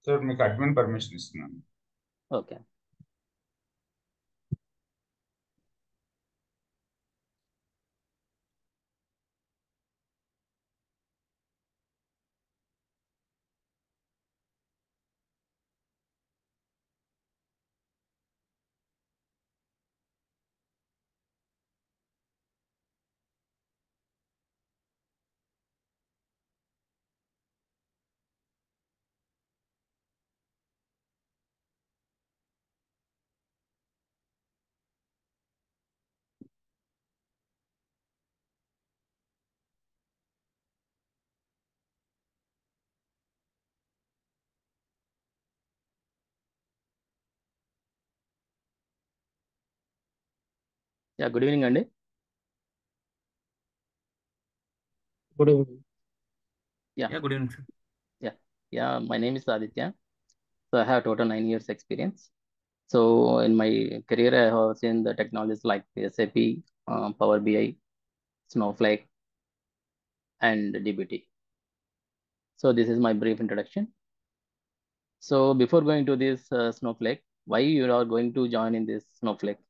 So మీకు admin permission ఇస్తున్నాను okay yeah good evening అండి good evening yeah Yeah, good evening, sir. Yeah yeah my name is Aditya so I have total nine years experience so in my career I have seen the technologies like SAP uh, Power BI Snowflake and DBT so this is my brief introduction so before going to this uh, Snowflake why you are going to join in this Snowflake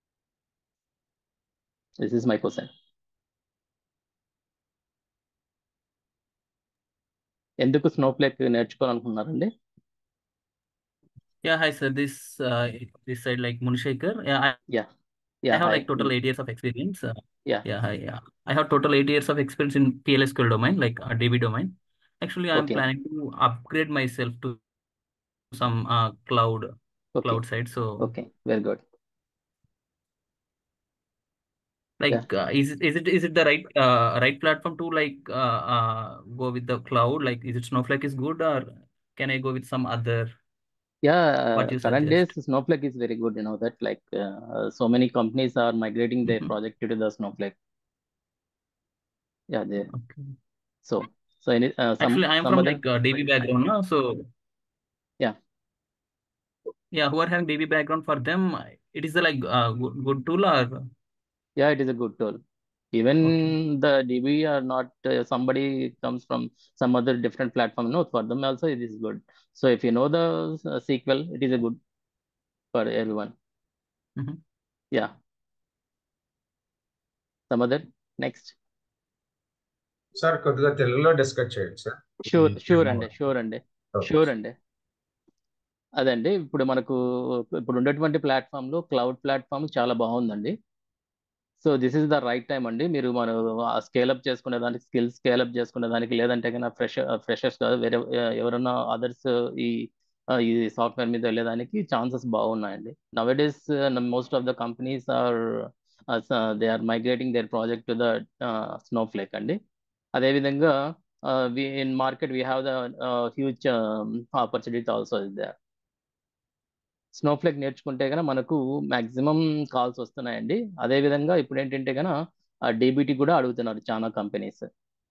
this is my question ఎందుకు Snowflake నేర్చుకోవాలనుకున్నారండి Yeah, hi, sir. This uh, this side like Munshekar. Yeah, I, yeah I yeah have hi like total eight years of experience. Uh, yeah yeah, hi, yeah. I have total eight years of experience in PLSQL domain, like uh, DB domain. Actually, I'm okay planning to upgrade myself to some uh, cloud okay cloud side. So, okay very good yeah like, uh, is it is it is it the right uh, right platform to like uh, uh, go with the cloud? Like, is it Snowflake is good or can I go with some other? Yeah, What you current days suggest? Snowflake is very good. You know that like uh, so many companies are migrating their Mhm. project to the Snowflake. Yeah, they Okay. so so any uh, some Actually, I am some from other like uh, DB background now, so yeah yeah, who are having DB background for them, it is a like uh, good, good tool or yeah it is a good tool. Even okay. the DB are not uh, somebody comes from some other different platform. No, for them also it is good. So if you know the uh, SQL, it is a good for everyone. Mhm. Yeah, some other next. Sir కొద్దిగా తెలుగులో discuss చేయండి sir sure ఈ sure demo అండి sure అండి okay sure అండి అదండి ఇప్పుడు మనకు ఇప్పుడు ఉన్నటువంటి ప్లాట్ఫామ్లో క్లౌడ్ ప్లాట్ఫామ్ చాలా బాగుందండి so this is the right time అండి మీరు మనం స్కేలప్ చేసుకునే దానికి స్కిల్స్ స్కేలప్ చేసుకునే దానికి లేదంటే కన్నా ఫ్రెష్ ఫ్రెషర్స్ కాదు వేరే ఎవరైనా అదర్స్ ఈ ఆ, ఈ సాఫ్ట్వేర్ మీద వెళ్ళేదానికి ఛాన్సెస్ బాగున్నాయండి now days most of the companies are they are migrating their project to the Snowflake అండి అదేవిధంగా we in market we have the huge opportunity also is there Snowflake నేర్చుకుంటే కనుక మనకు మాక్సిమం కాల్స్ వస్తున్నాయండి అదేవిధంగా ఇప్పుడు ఏంటంటే కనుక డీబీటీ కూడా అడుగుతున్నారు చాలా companies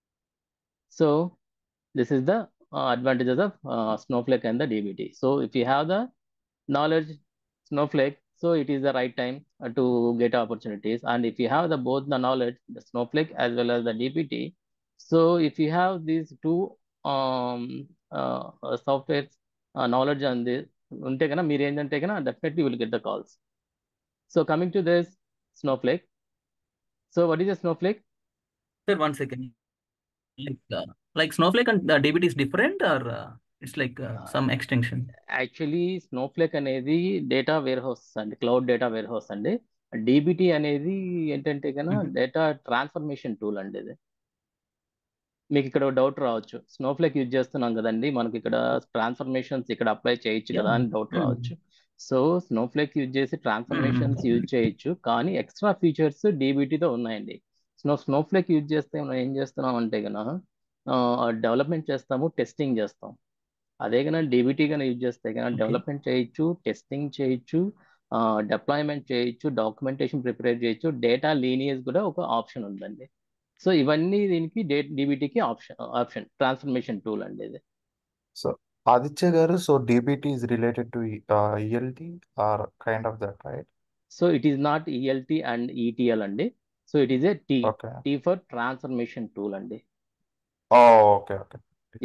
so this is the uh, advantages of uh, Snowflake and the DBT. So if you have the knowledge Snowflake, so it is the right time uh, to get opportunities. And if you have the both the knowledge, the Snowflake as well as the DBT, so if you have these two um, uh, uh, softwares uh, knowledge on this, ఉంటే కన్నా మీరు ఏంటంటే కన్నా definitely will get the calls. So coming to this Snowflake. So what is a Snowflake? Sir, one second. Like, uh, like Snowflake and uh, DBT is different or uh, it's like uh, Uh, some extension? Actually Snowflake అనేది data warehouse అండి cloud data warehouse అండి DBT అనేది ఏంటంటే కన్నా Mhm. Data transformation tool అండి ఇది మీకు ఇక్కడ డౌట్ రావచ్చు స్నోఫ్లేక్ యూజ్ చేస్తున్నాం కదండి మనకి ఇక్కడ ట్రాన్స్ఫర్మేషన్స్ ఇక్కడ అప్లై చేయొచ్చు Yeah. కదా అని డౌట్ Mm. రావచ్చు సో స్నోఫ్లేక్ యూజ్ చేసి ట్రాన్స్ఫర్మేషన్స్ Mm. యూజ్ చేయొచ్చు కానీ ఎక్స్ట్రా ఫీచర్స్ డీబీటీతో ఉన్నాయండి స్నో స్నోఫ్లేక్ యూజ్ చేస్తే మనం ఏం చేస్తున్నాం అంటే కనుక డెవలప్మెంట్ చేస్తాము టెస్టింగ్ చేస్తాం అదే కనుక డీబీటీ కనుక యూజ్ చేస్తే కనుక Okay. డెవలప్మెంట్ చేయొచ్చు టెస్టింగ్ చేయొచ్చు డిప్లాయ్మెంట్ చేయొచ్చు డాక్యుమెంటేషన్ ప్రిపేర్ చేయొచ్చు డేటా లీనియేజ్ కూడా ఒక ఆప్షన్ ఉందండి సో ఇవన్నీ దీనికి డే డీబీటీకి ఆప్షన్ ఆప్షన్ ట్రాన్స్ఫర్మేషన్ టూల్ అండి ఇది So, Aditya garu, so DBT is related to uh, ELT or kind of that, right? So it is not ELT and ETL అండి so it is a T Okay. T for transformation tool అండి Oh, okay, okay. Yeah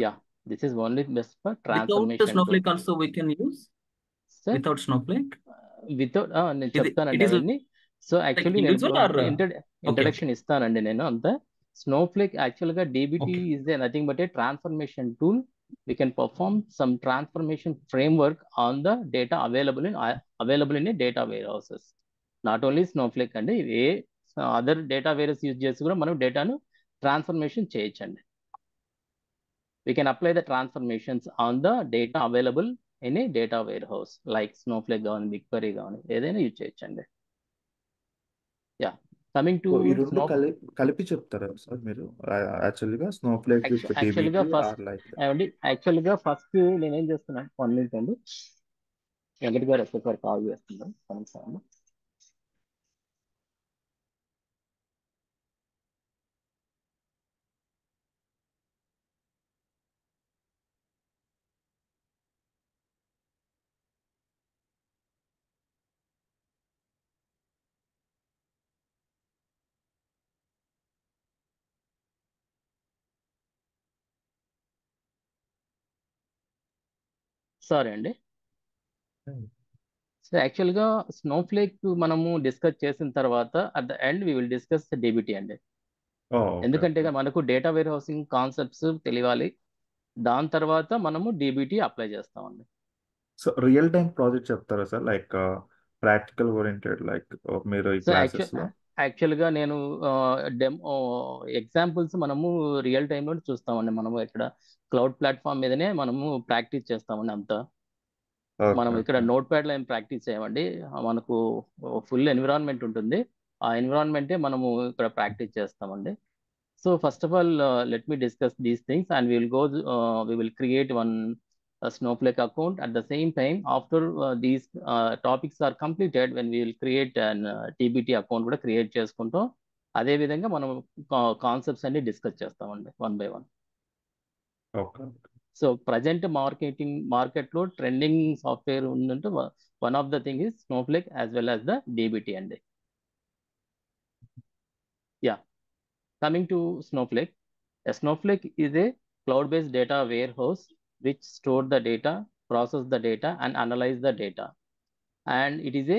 this is only best for Without the transformation tool Snowflake also we can use sir without Snowflake. Without నేను Is it, it చెప్తానండి is అవన్నీ so like actually నేను individual or uh, ఇంట్రడ్ okay, okay. Introduction ఇస్తానండి నేను అంతా Snowflake యాక్చువల్గా DBT Okay. Is a nothing but a transformation tool we can perform some transformation framework on the data available in available in a data warehouses not only snowflake అండి a other data warehouses use చేసి కూడా మనం డేటాను transformation చేయొచ్చండి we can apply the transformations on the data available in a data warehouse like snowflake కానీ BigQuery కానీ ఏదైనా use చేయొచ్చండి యా కమింగ్ టు సో ఈ రెండు స్నో కలి కలిపి చెప్తారా సార్ మీరు యాక్చువల్గా స్నోఫ్లేక్ విత్ యాక్చువల్గా డిబిటి ఫస్ట్ ఆర్ లైక్ ఏమండి యాక్చువల్గా ఫస్ట్ నేనేం చేస్తున్నాను వన్ మినిట్ అండి వెంకట్ గారు ఒక్కసారి కాల్ చేస్తున్నాను కనీసం సారీ అండి సో యాక్చువల్గా స్నోఫ్లేక్ మనము డిస్కస్ చేసిన తర్వాత at the end we will discuss DBT అండి ఓకే ఎందుకంటే మనకు డేటా వేర్ హౌసింగ్ కాన్సెప్ట్స్ తెలియాలి దాని తర్వాత మనము డీబీటీ అప్లై చేస్తామండి సో రియల్ టైం ప్రాజెక్ట్ చెప్తారా sir like practical oriented like మీరు ఈ సో క్లాసెస్ యాక్చువల్ లో యాక్చువల్గా నేను డెమో ఎగ్జాంపుల్స్ మనము రియల్ టైంలో చూస్తామండి మనము ఇక్కడ క్లౌడ్ ప్లాట్ఫామ్ మీదనే మనము ప్రాక్టీస్ చేస్తామండి అంతా మనం ఓకే ఇక్కడ ఓకే నోట్ ప్యాడ్లో ఏం ప్రాక్టీస్ చేయమండి మనకు ఫుల్ ఎన్విరాన్మెంట్ ఉంటుంది ఆ ఎన్విరాన్మెంటే మనము ఇక్కడ ప్రాక్టీస్ చేస్తామండి so first of all let me discuss these things and will go we will create one Snowflake account at the same time after these topics are completed when we will create and DBT account కూడా create చేసుకుంటాం అదే విధంగా మనం concepts అన్ని discuss చేస్తామండి one by one okay so present marketing మార్కెట్లో trending software ఉందంటే one of the thing is Snowflake as well as the DBT అండి yeah coming to Snowflake Snowflake is a cloud based data warehouse which store the data process the data and analyze the data and it is a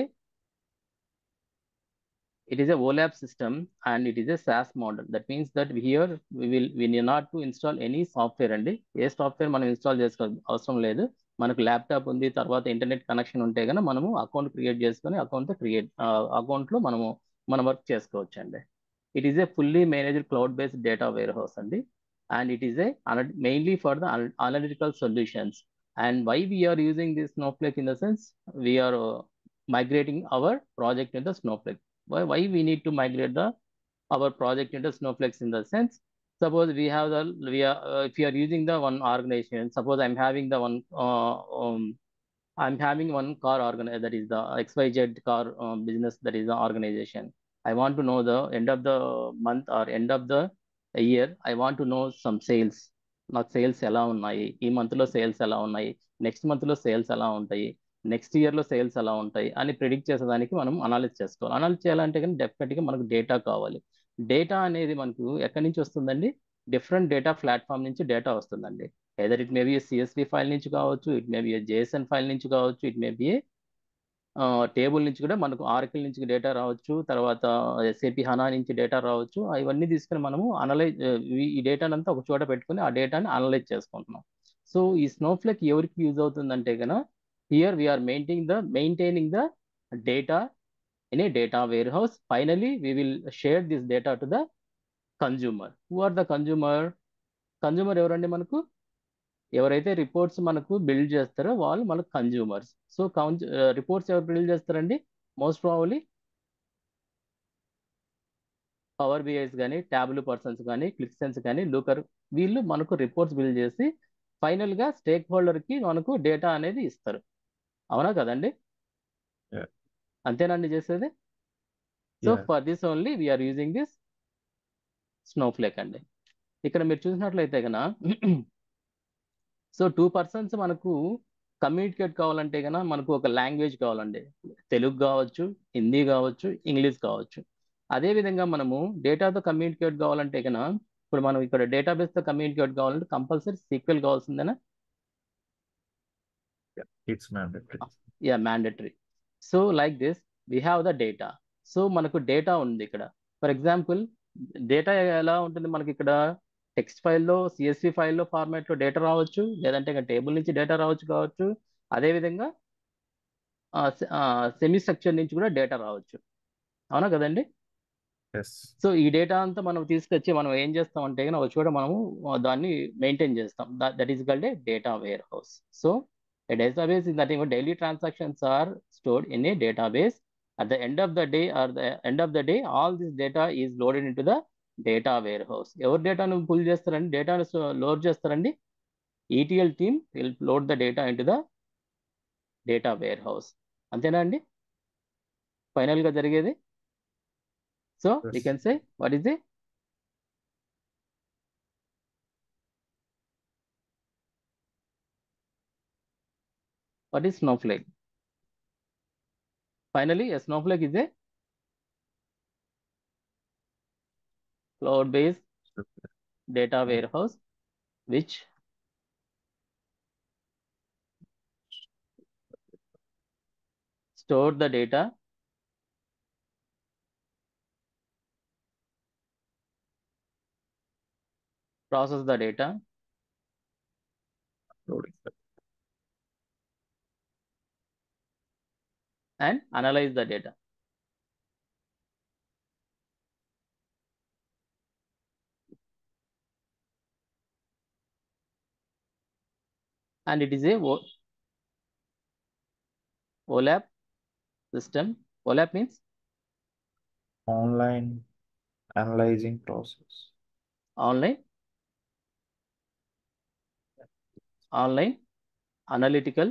it is a OLAP system and it is a SaaS model. That means that here we will we need not to install any software అండి ఏ software మనం install చేసుకో అవసరం లేదు మనకు laptop ఉంది తర్వాత internet connection ఉంటే కనుక మనము అకౌంట్ క్రియేట్ చేసుకొని అకౌంట్ క్రియేట్ అకౌంట్లో మనము మన వర్క్ చేసుకోవచ్చు అండి it is a fully managed cloud based data warehouse అండి and it is a mainly for the analytical solutions and why we are using this Snowflake in the sense we are migrating our project into Snowflake. Why, why we need to migrate the our project into Snowflakes in the sense, suppose we have the, we are, uh, if you are using the one organization, suppose I'm having the one, uh, um, I'm having one car organizer that is the XYZ car um, business that is the organization. I want to know the end of the month or end of the year. I want to know some sales. నాకు sales ఎలా ఉన్నాయి ఈ మంత్లో sales ఎలా ఉన్నాయి next మంత్లో sales ఎలా ఉంటాయి నెక్స్ట్ ఇయర్లో సేల్స్ ఎలా ఉంటాయి అని ప్రిడిక్ట్ చేసేదానికి మనం అనాలిస్ చేసుకోవాలి అనాలిస్ చేయాలంటే కానీ డెఫినెట్గా మనకు డేటా కావాలి డేటా అనేది మనకు ఎక్కడి నుంచి వస్తుందండి డిఫరెంట్ డేటా ప్లాట్ఫామ్ నుంచి డేటా వస్తుందండి either it may be CSV file నుంచి కావచ్చు it may be JSON file నుంచి కావచ్చు ఇట్ మే బి టేబుల్ నుంచి కూడా మనకు ఆర్కిల్ నుంచి డేటా రావచ్చు తర్వాత ఎస్ఏపి హనా నుంచి డేటా రావచ్చు అవన్నీ తీసుకుని మనము అనలైజ్ ఈ డేటాను అంతా ఒక చోట పెట్టుకుని ఆ డేటాని అనలైజ్ చేసుకుంటున్నాం సో ఈ స్నోఫ్లేక్ ఎవరికి యూజ్ అవుతుందంటే కనుక here we are maintaining the maintaining the data in a data warehouse finally we will share this data to the consumer who are the consumer consumer ఎవరండి మనకు ఎవరైతే రిపోర్ట్స్ మనకు build చేస్తారో వాళ్ళు మనకు కన్జ్యూమర్స్ సో రిపోర్ట్స్ ఎవరు build చేస్తారండి most probably Power BIs కానీ ట్యాబ్లు పర్సన్స్ కానీ క్లిక్ సెన్స్ కానీ లూకర్ వీళ్ళు మనకు రిపోర్ట్స్ బిల్డ్ చేసి ఫైనల్గా స్టేక్ హోల్డర్కి మనకు డేటా అనేది ఇస్తారు అవునా కదండి Yeah. అంతేనండి చేసేది so Yeah. For this only we are using this Snowflake అండి ఇక్కడ మీరు చూసినట్లయితే కన సో టూ పర్సన్స్ మనకు కమ్యూనికేట్ కావాలంటే కనుక మనకు ఒక లాంగ్వేజ్ కావాలండి తెలుగు కావచ్చు హిందీ కావచ్చు ఇంగ్లీష్ కావచ్చు అదే విధంగా మనము డేటాతో కమ్యూనికేట్ కావాలంటే కనుక ఇప్పుడు మనం ఇక్కడ database తో కమ్యూనికేట్ కావాలంటే కంపల్సరీ సీక్వెల్ కావాల్సిందేనా It's mandatory. Yeah mandatory so like this we have the data so మనకు డేటా ఉంది ఇక్కడ ఫర్ ఎగ్జాంపుల్ డేటా ఎలా ఉంటుంది మనకి ఇక్కడ టెక్స్ట్ ఫైల్లో సిఎస్వి ఫైల్లో ఫార్మాట్లో డేటా రావచ్చు లేదంటే ఇంకా టేబుల్ నుంచి డేటా రావచ్చు కావచ్చు అదేవిధంగా సెమీ స్ట్రక్చర్ నుంచి కూడా డేటా రావచ్చు అవునా కదండి Yes. సో ఈ డేటా అంతా మనం తీసుకొచ్చి మనం ఏం చేస్తాం అంటే కనుక ఒక చోట మనము ఆ, దాన్ని మెయింటైన్ చేస్తాం that is called a data warehouse so a database is nothing but daily transactions are stored in a database at the end of the day or the end of the day all this data is loaded into the data warehouse ఎవరు డేటాను pull చేస్తారండి డేటాను load చేస్తారండి ETL team will load the data into the data warehouse అంతేనా అండి final గా జరిగేది so we Yes. Can say what is the what is Snowflake finally a snowflake is a cloud based data warehouse which store the data process the data Loading. and analyze the data and it is a O- OLAP system OLAP means Online analyzing process. online online analytical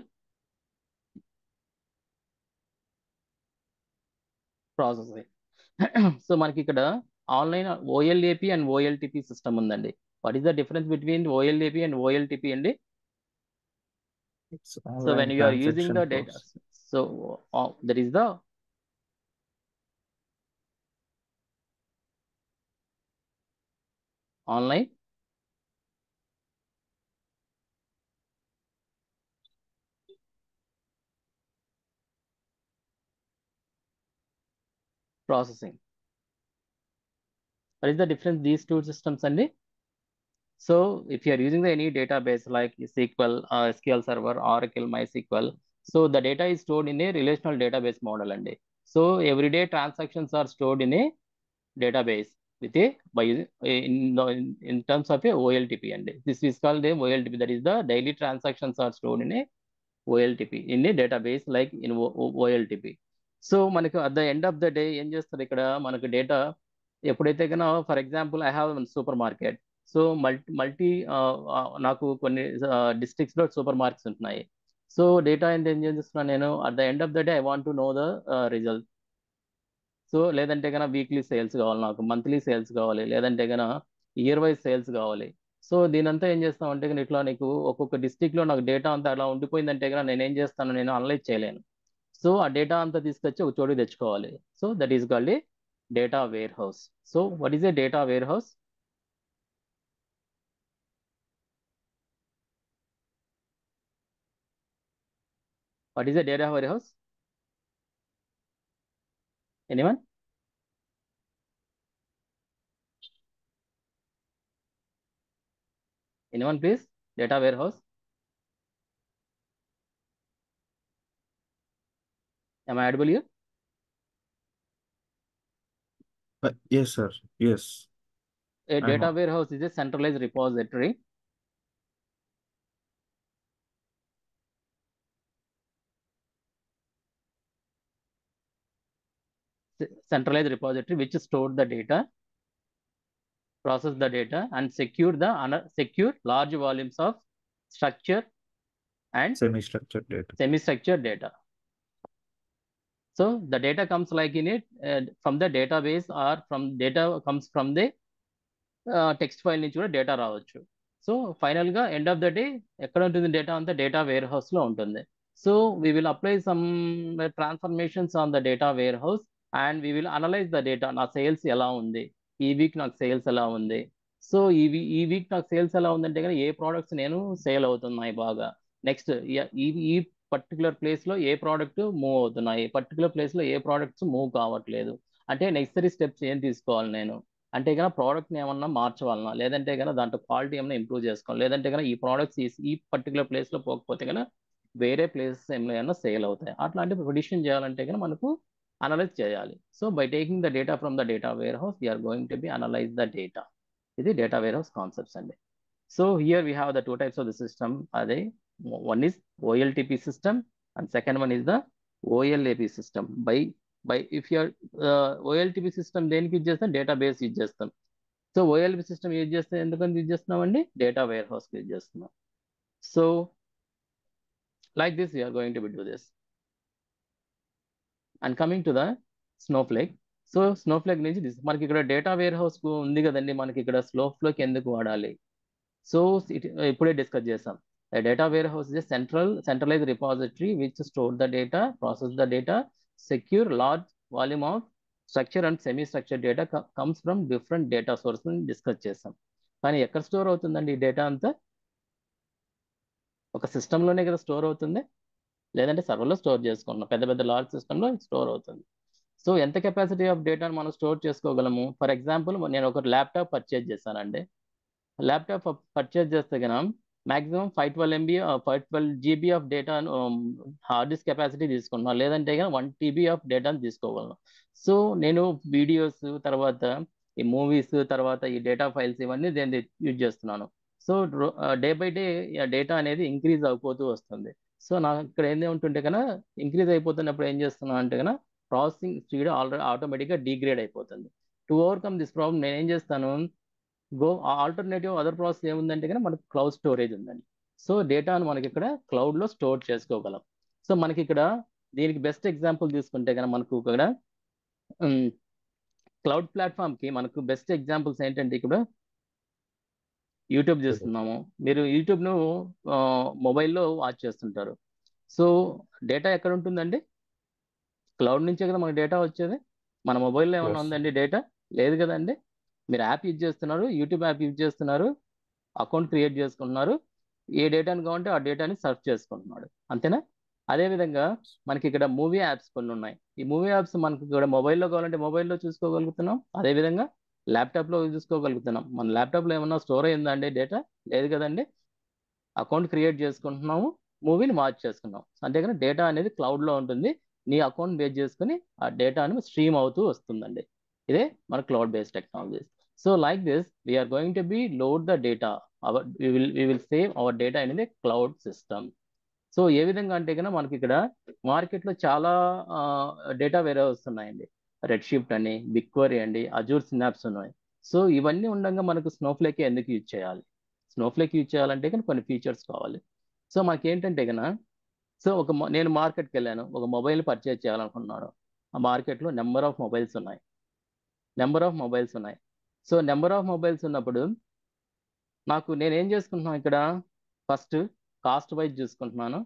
processing so మనకి ఇక్కడ online OLAP and OLTP system ఉందండి what is the difference between OLAP and OLTP అండి It's so when online you are using the transaction data process. So that is the online processing what is the difference these two systems అండి so if you are using the any database like SQL uh, SQL Server Oracle MySQL so the data is stored in a relational database model అండి so everyday transactions are stored in a database with a by using in, in in terms of a OLTP అండి this is called a OLTP that is the daily transactions are stored in a OLTP in a database like in O- O- OLTP so మనకు at the end of the day ఏం చేస్తారు ఇక్కడ మనకు data ఎప్పుడైతే కన్నా for example I have super market so multi multi నాకు కొన్ని districts లో సూపర్ మార్కెట్స్ ఉంటున్నాయి సో డేటా ఎంత ఏం చేస్తున్నాను నేను at the end of the day I want to know the result so లేదంటే కన్నా వీక్లీ సేల్స్ కావాలి నాకు మంత్లీ సేల్స్ కావాలి లేదంటే కన్నా ఇయర్ వైజ్ సేల్స్ కావాలి సో దీనంతా ఏం చేస్తామంటే కన్నా ఇట్లా నీకు ఒక్కొక్క డిస్ట్రిక్ట్ లో నాకు డేటా అంతా అలా ఉండిపోయిందంటే కన్నా నేను ఏం చేస్తాను నేను అనలైజ్ చేయలేను సో ఆ డేటా అంతా తీసుకొచ్చి ఒక చోటుకి తెచ్చుకోవాలి so that is called a data warehouse so what is a data warehouse what is a data warehouse anyone anyone please data warehouse am I audible here? Uh, yes, sir. Yes. A I'm data au- warehouse is a centralized repository c- centralized repository which store the data, process the data, and secure the ana- secure large volumes of structure and Semi-structured data. semi-structured data. So the data comes like in it uh, from the database or from data comes from the text file నుంచి కూడా data రావచ్చు so final గా end of the day ఎక్కడ ఉంటుంది data అంతా data warehouse లో ఉంటుంది so we will apply some transformations on the data warehouse and we will analyse the data నా సేల్స్ ఎలా ఉంది ఈ వీక్ నాకు సేల్స్ ఎలా ఉంది సో ఈ వీ- ఈ వీక్ నాకు సేల్స్ ఎలా ఉందంటే కనుక ఏ ప్రోడక్ట్స్ నేను సేల్ అవుతున్నాయి బాగా నెక్స్ట్ ఈ ఈ పర్టికులర్ ప్లేస్లో ఏ ప్రోడక్ట్ మూవ్ అవుతున్నాయి పర్టికులర్ ప్లేస్లో ఏ ప్రోడక్ట్స్ మూవ్ కావట్లేదు అంటే నెక్సరీ స్టెప్స్ ఏం తీసుకోవాలి నేను అంటే కనుక ప్రోడక్ట్ని ఏమన్నా మార్చవాలనా లేదంటే కనుక దాంట్లో క్వాలిటీ ఏమైనా ఇంప్రూవ్ చేసుకోవాలి లేదంటే కనుక ఈ ప్రోడక్ట్స్ ఈ ఈ పర్టికులర్ ప్లేస్లో పోకపోతే కనుక వేరే ప్లేసెస్ ఏమైనా సేల్ అవుతాయి అట్లాంటి ప్రిడిక్షన్ చేయాలంటే కనుక మనకు అనలైజ్ చేయాలి so by taking the data from the data warehouse we are going to be analyse the data ఇది డేటా వేర్ హౌస్ కాన్సెప్ట్స్ అండి so here we have the two types of the system అదే one is OLTP system and second one is the OLAP system by by if you are OLTP system దేనికి use చేస్తాం database use చేస్తాం so OLAP system use చేస్తే ఎందుకని use చేస్తున్నామండి data warehouse use చేస్తున్నాం so like this we are going to be do this and coming to the Snowflake so Snowflake నుంచి this- మనకి ఇక్కడ డేటా వేర్ హౌస్ ఉంది కదండి మనకి ఇక్కడ స్నోఫ్లేక్ ఎందుకు వాడాలి సో ఇప్పుడే డిస్కస్ చేసాం data warehouse is central centralize repository which store the data process the data secure large volume of structure and semi structure data comes from different data source discuss చేసాం కానీ ఎక్కడ store అవుతుందండి ఈ data అంతా ఒక సిస్టంలోనే కదా store అవుతుంది లేదంటే సర్వర్లో స్టోర్ చేసుకున్నాం పెద్ద పెద్ద లార్జ్ సిస్టంలో స్టోర్ అవుతుంది సో ఎంత కెపాసిటీ ఆఫ్ డేటాను మనం స్టోర్ చేసుకోగలము ఫర్ ఎగ్జాంపుల్ నేను ఒక ల్యాప్టాప్ పర్చేజ్ చేశానండి ల్యాప్టాప్ పర్చేజ్ చేస్తే కనుక maximum five twelve MB five twelve GB of data hard disk capacity తీసుకుంటున్నాను లేదంటే కనుక వన్ టీబీ ఆఫ్ డేటాను తీసుకోగలను సో నేను వీడియోస్ తర్వాత ఈ మూవీస్ తర్వాత ఈ డేటా ఫైల్స్ ఇవన్నీ నేను యూజ్ చేస్తున్నాను so day by day data అనేది ఇంక్రీజ్ అయిపోతూ వస్తుంది సో నాకు ఇక్కడ ఏంది ఉంటుంటే కన్నా ఇంక్రీజ్ అయిపోతున్నప్పుడు ఏం చేస్తున్నాను అంటే కన్నా ప్రాసెసింగ్ స్పీడ్ ఆల్రెడీ ఆటోమేటిక్గా డిగ్రేడ్ అయిపోతుంది టు ఓవర్కమ్ దిస్ ప్రాబ్లమ్ నేను ఏం చేస్తాను గో ఆల్టర్నేటివ్ అదర్ ప్రాసెస్ ఏముందంటే కనుక మనకు క్లౌడ్ స్టోరేజ్ ఉందండి సో డేటాను మనకి ఇక్కడ క్లౌడ్లో స్టోర్ చేసుకోగలం సో మనకి ఇక్కడ దీనికి బెస్ట్ ఎగ్జాంపుల్ తీసుకుంటే కనుక మనకు ఇక్కడ క్లౌడ్ ప్లాట్ఫామ్కి మనకు బెస్ట్ ఎగ్జాంపుల్స్ ఏంటంటే ఇక్కడ యూట్యూబ్ చూస్తున్నాము మీరు యూట్యూబ్ను మొబైల్లో వాచ్ చేస్తుంటారు సో డేటా ఎక్కడ ఉంటుందండి క్లౌడ్ నుంచే కదా మనకు డేటా వచ్చేది మన మొబైల్లో ఏమైనా Yes. ఉందండి డేటా లేదు కదండి మీరు యాప్ యూజ్ చేస్తున్నారు యూట్యూబ్ యాప్ యూజ్ చేస్తున్నారు అకౌంట్ క్రియేట్ చేసుకుంటున్నారు ఏ డేటాని కావాలంటే ఆ డేటాని సర్చ్ చేసుకుంటున్నాడు అంతేనా అదేవిధంగా మనకి ఇక్కడ మూవీ యాప్స్ కొన్ని ఉన్నాయి ఈ మూవీ యాప్స్ మనకి ఇక్కడ మొబైల్లో కావాలంటే మొబైల్లో చూసుకోగలుగుతున్నాం అదేవిధంగా ల్యాప్టాప్లో చూసుకోగలుగుతున్నాం మన ల్యాప్టాప్లో ఏమన్నా స్టోర్ అయిందా అండి డేటా లేదు కదండి అకౌంట్ క్రియేట్ చేసుకుంటున్నాము మూవీని వాచ్ చేసుకున్నాం అంతేగాని డేటా అనేది క్లౌడ్లో ఉంటుంది నీ అకౌంట్ బేస్ చేసుకుని ఆ డేటాను స్ట్రీమ్ అవుతూ వస్తుందండి ఇదే మన cloud based technologies so like this we are going to be load the data our we will we will save our data in the cloud system so ఏ విధంగా అంటే కన్నా మనకి ఇక్కడ మార్కెట్లో చాలా డేటా వేరే వస్తున్నాయండి రెడ్ షిఫ్ట్ అని బిగ్క్వరీ అండి అజూర్ సినాప్స్ ఉన్నాయి సో ఇవన్నీ ఉండగా మనకు స్నోఫ్లేక్ ఎందుకు యూజ్ చేయాలి స్నోఫ్లేక్ యూజ్ చేయాలంటే కానీ కొన్ని ఫీచర్స్ కావాలి సో మనకి ఏంటంటే కన్నా సో ఒక మొ- నేను మార్కెట్కి వెళ్ళాను ఒక మొబైల్ పర్చేజ్ చేయాలనుకున్నాను ఆ మార్కెట్లో నెంబర్ ఆఫ్ మొబైల్స్ ఉన్నాయి నెంబర్ ఆఫ్ మొబైల్స్ ఉన్నాయి సో నెంబర్ ఆఫ్ మొబైల్స్ ఉన్నప్పుడు నాకు నేను ఏం చేసుకుంటున్నాను ఇక్కడ ఫస్ట్ కాస్ట్ వైజ్ చూసుకుంటున్నాను